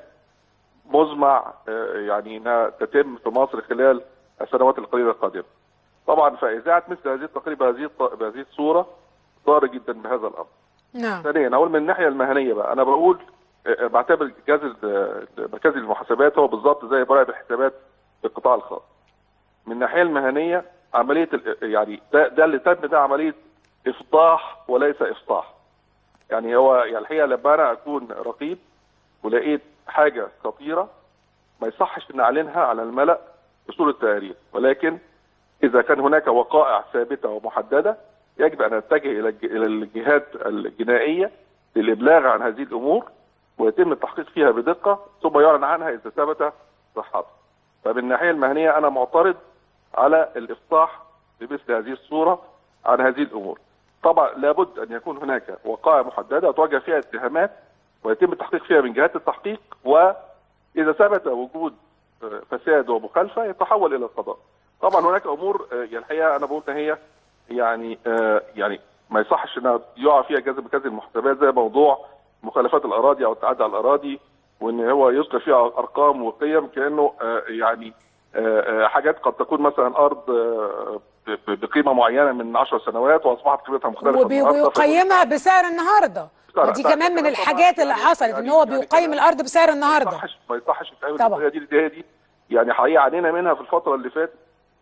Speaker 6: مزمع آه، يعني انها تتم في مصر خلال السنوات القليله القادمه. طبعا فاذاعه مثل هذه التقرير بهذه الط- بهذه الصوره ضار جدا بهذا الامر.
Speaker 1: نعم
Speaker 6: ثانيا اقول من الناحيه المهنيه بقى انا بقول آه، بعتبر الجهاز ال- المركزي للمحاسبات هو بالظبط زي مراقب الحسابات في القطاع الخاص. من الناحيه المهنيه عمليه ال- يعني ده, ده اللي تم ده عمليه افضاح وليس افصاح. يعني هو يعني الحقيقه لما انا اكون رقيب ولقيت حاجه خطيره ما يصحش ان اعلنها على الملا بصوره تقارير ولكن اذا كان هناك وقائع ثابته ومحدده يجب ان اتجه الى الج- الى الجهات الجنائيه للابلاغ عن هذه الامور ويتم التحقيق فيها بدقه ثم يعلن عنها اذا ثبت صحتها. فمن الناحيه المهنيه انا معترض على الافصاح بمثل هذه الصوره عن هذه الامور. طبعا لابد ان يكون هناك وقائع محدده وتواجه فيها اتهامات ويتم التحقيق فيها من جهات التحقيق واذا ثبت وجود آه، فساد ومخالفه يتحول الى القضاء. طبعا هناك امور آه، يعني الحقيقه انا بقول ان هي يعني آه، يعني ما يصحش انها يقع فيها جهاز مركزي المحاسبات زي موضوع مخالفات الاراضي او التعدي على الاراضي وان هو يذكر فيها ارقام وقيم كانه آه، يعني آه، آه، حاجات قد تكون مثلا ارض آه، ب- ب- بقيمه معينه من 10 سنوات واصبحت قيمتها مختلفه
Speaker 1: وبي-
Speaker 6: النهاردة.
Speaker 1: ويقيمها بسعر النهارده
Speaker 6: بسعر-
Speaker 1: ودي
Speaker 6: بسعر-
Speaker 1: كمان من
Speaker 6: طبعاً
Speaker 1: الحاجات اللي
Speaker 6: يعني-
Speaker 1: حصلت ان
Speaker 6: يعني-
Speaker 1: هو
Speaker 6: يعني
Speaker 1: بيقيم
Speaker 6: كده
Speaker 1: الارض بسعر
Speaker 6: ما
Speaker 1: النهارده
Speaker 6: يصحش ما يصحش يتعمل
Speaker 1: طبعاً.
Speaker 6: الطريقه دي الجهه دي يعني حقيقه عانينا منها في الفتره اللي فاتت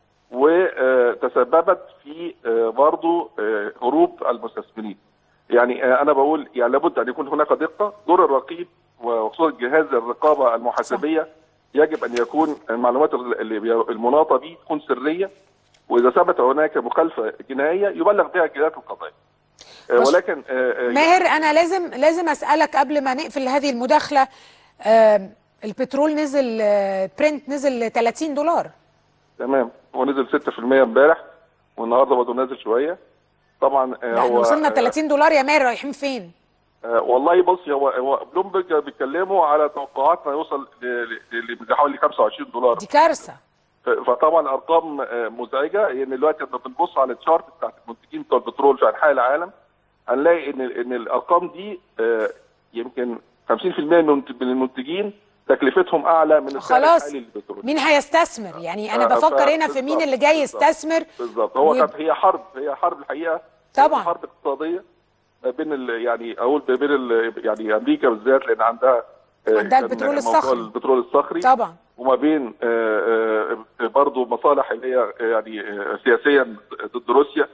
Speaker 6: وتسببت في آه، برضو آه، هروب المستثمرين يعني آه، انا بقول يعني لابد ان يكون هناك دقه دور الرقيب وخصوصا جهاز الرقابه المحاسبيه يجب ان يكون المعلومات اللي بي- المناطه به تكون سريه واذا ثبت هناك مخالفه جنائيه يبلغ بها الجهات القضائيه آه،
Speaker 1: مش-
Speaker 6: ولكن آه، آه،
Speaker 1: ماهر انا لازم لازم اسالك قبل ما نقفل هذه المداخله آم، البترول نزل آه، برنت نزل 30 دولار
Speaker 6: تمام هو نزل 6% امبارح والنهارده برضه نازل شويه طبعا آه،
Speaker 1: ده احنا
Speaker 6: هو
Speaker 1: وصلنا
Speaker 6: آه،
Speaker 1: 30 دولار يا ماهر رايحين فين؟
Speaker 6: آه، والله بص هو هو بلومبرج بيتكلموا على توقعات ما يوصل ل- ل- ل- لحوالي 25 دولار
Speaker 1: دي كارثه
Speaker 6: ف- فطبعا ارقام آه، مزعجه لان دلوقتي لما بنبص على الشارت بتاعت المنتجين بتوع البترول في انحاء العالم هنلاقي ان ان الارقام دي آه، يمكن 50% من المنت- من المنتجين تكلفتهم اعلى من السعر
Speaker 1: خلاص.
Speaker 6: الحالي للبترول
Speaker 1: مين هيستثمر؟ يعني انا
Speaker 6: آه،
Speaker 1: بفكر هنا في
Speaker 6: بالظبط،
Speaker 1: مين اللي جاي
Speaker 6: بالظبط.
Speaker 1: يستثمر
Speaker 6: بالظبط هو
Speaker 1: ويب-
Speaker 6: كانت هي حرب هي حرب الحقيقه
Speaker 1: طبعاً.
Speaker 6: حرب اقتصاديه بين ال يعني اقول بين ال يعني امريكا بالذات لان عندها آه،
Speaker 1: عندها
Speaker 6: كان
Speaker 1: البترول
Speaker 6: موضوع
Speaker 1: الصخري.
Speaker 6: البترول الصخري
Speaker 1: طبعا
Speaker 6: وما بين آه، آه، برضه مصالح اللي هي يعني آه، سياسيا ضد روسيا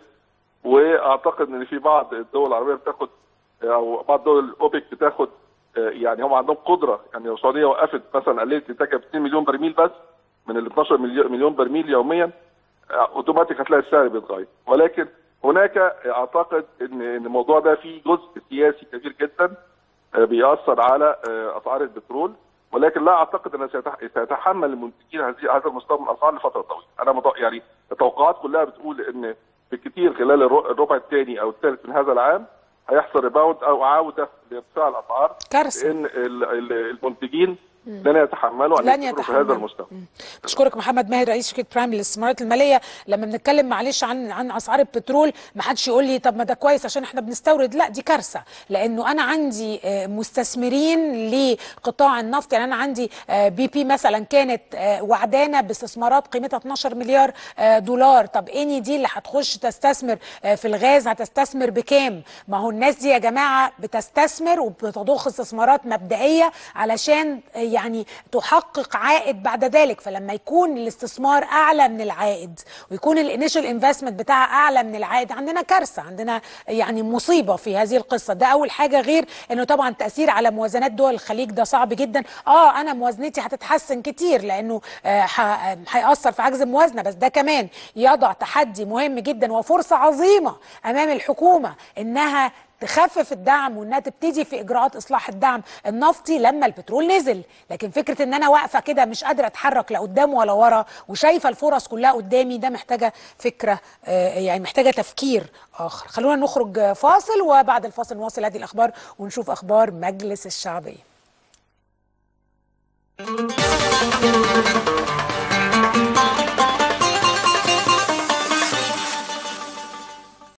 Speaker 6: واعتقد ان في بعض الدول العربيه بتاخد او بعض دول الاوبك بتاخد آه، يعني هم عندهم قدره يعني لو السعوديه وقفت مثلا قللت انتاجها ب 2 مليون برميل بس من ال 12 مليون مليون برميل يوميا آه، اوتوماتيك هتلاقي السعر بيتغير ولكن هناك اعتقد ان ان الموضوع ده فيه جزء سياسي كبير جدا آه، بيأثر على آه، اسعار البترول ولكن لا اعتقد ان سيتح- سيتحمل المنتجين هذه هذا المستوى من الاسعار لفتره طويله، انا متو... يعني التوقعات كلها بتقول ان بالكثير خلال الر- الربع الثاني او الثالث من هذا العام هيحصل ريباوند او عوده لارتفاع الاسعار
Speaker 1: كارثه
Speaker 6: لان ال- ال- المنتجين لن يتحملوا ان
Speaker 1: لن
Speaker 6: يستمروا في هذا
Speaker 1: يتحملوا.
Speaker 6: المستوى.
Speaker 1: بشكرك محمد ماهر رئيس شركه برايم للاستثمارات الماليه لما بنتكلم معلش عن عن اسعار البترول ما حدش يقول لي طب ما ده كويس عشان احنا بنستورد لا دي كارثه لانه انا عندي آه، مستثمرين لقطاع النفط يعني انا عندي بي بي مثلا كانت آه، وعدانه باستثمارات قيمتها 12 مليار آه، دولار طب اني دي اللي هتخش تستثمر آه، في الغاز هتستثمر بكام ما هو الناس دي يا جماعه بتستثمر وبتضخ استثمارات مبدئيه علشان آه، يعني تحقق عائد بعد ذلك فلما يكون الاستثمار اعلى من العائد ويكون الانيشال انفستمنت بتاعها اعلى من العائد عندنا كارثه عندنا يعني مصيبه في هذه القصه ده اول حاجه غير انه طبعا تاثير على موازنات دول الخليج ده صعب جدا اه انا موازنتي هتتحسن كتير لانه آه، ح- هيأثر في عجز الموازنه بس ده كمان يضع تحدي مهم جدا وفرصه عظيمه امام الحكومه انها تخفف الدعم وانها تبتدي في اجراءات اصلاح الدعم النفطي لما البترول نزل لكن فكره ان انا واقفه كده مش قادره اتحرك لا قدام ولا ورا وشايفه الفرص كلها قدامي ده محتاجه فكره آه، يعني محتاجه تفكير اخر خلونا نخرج آه، فاصل وبعد الفاصل نواصل هذه الاخبار ونشوف اخبار مجلس الشعبيه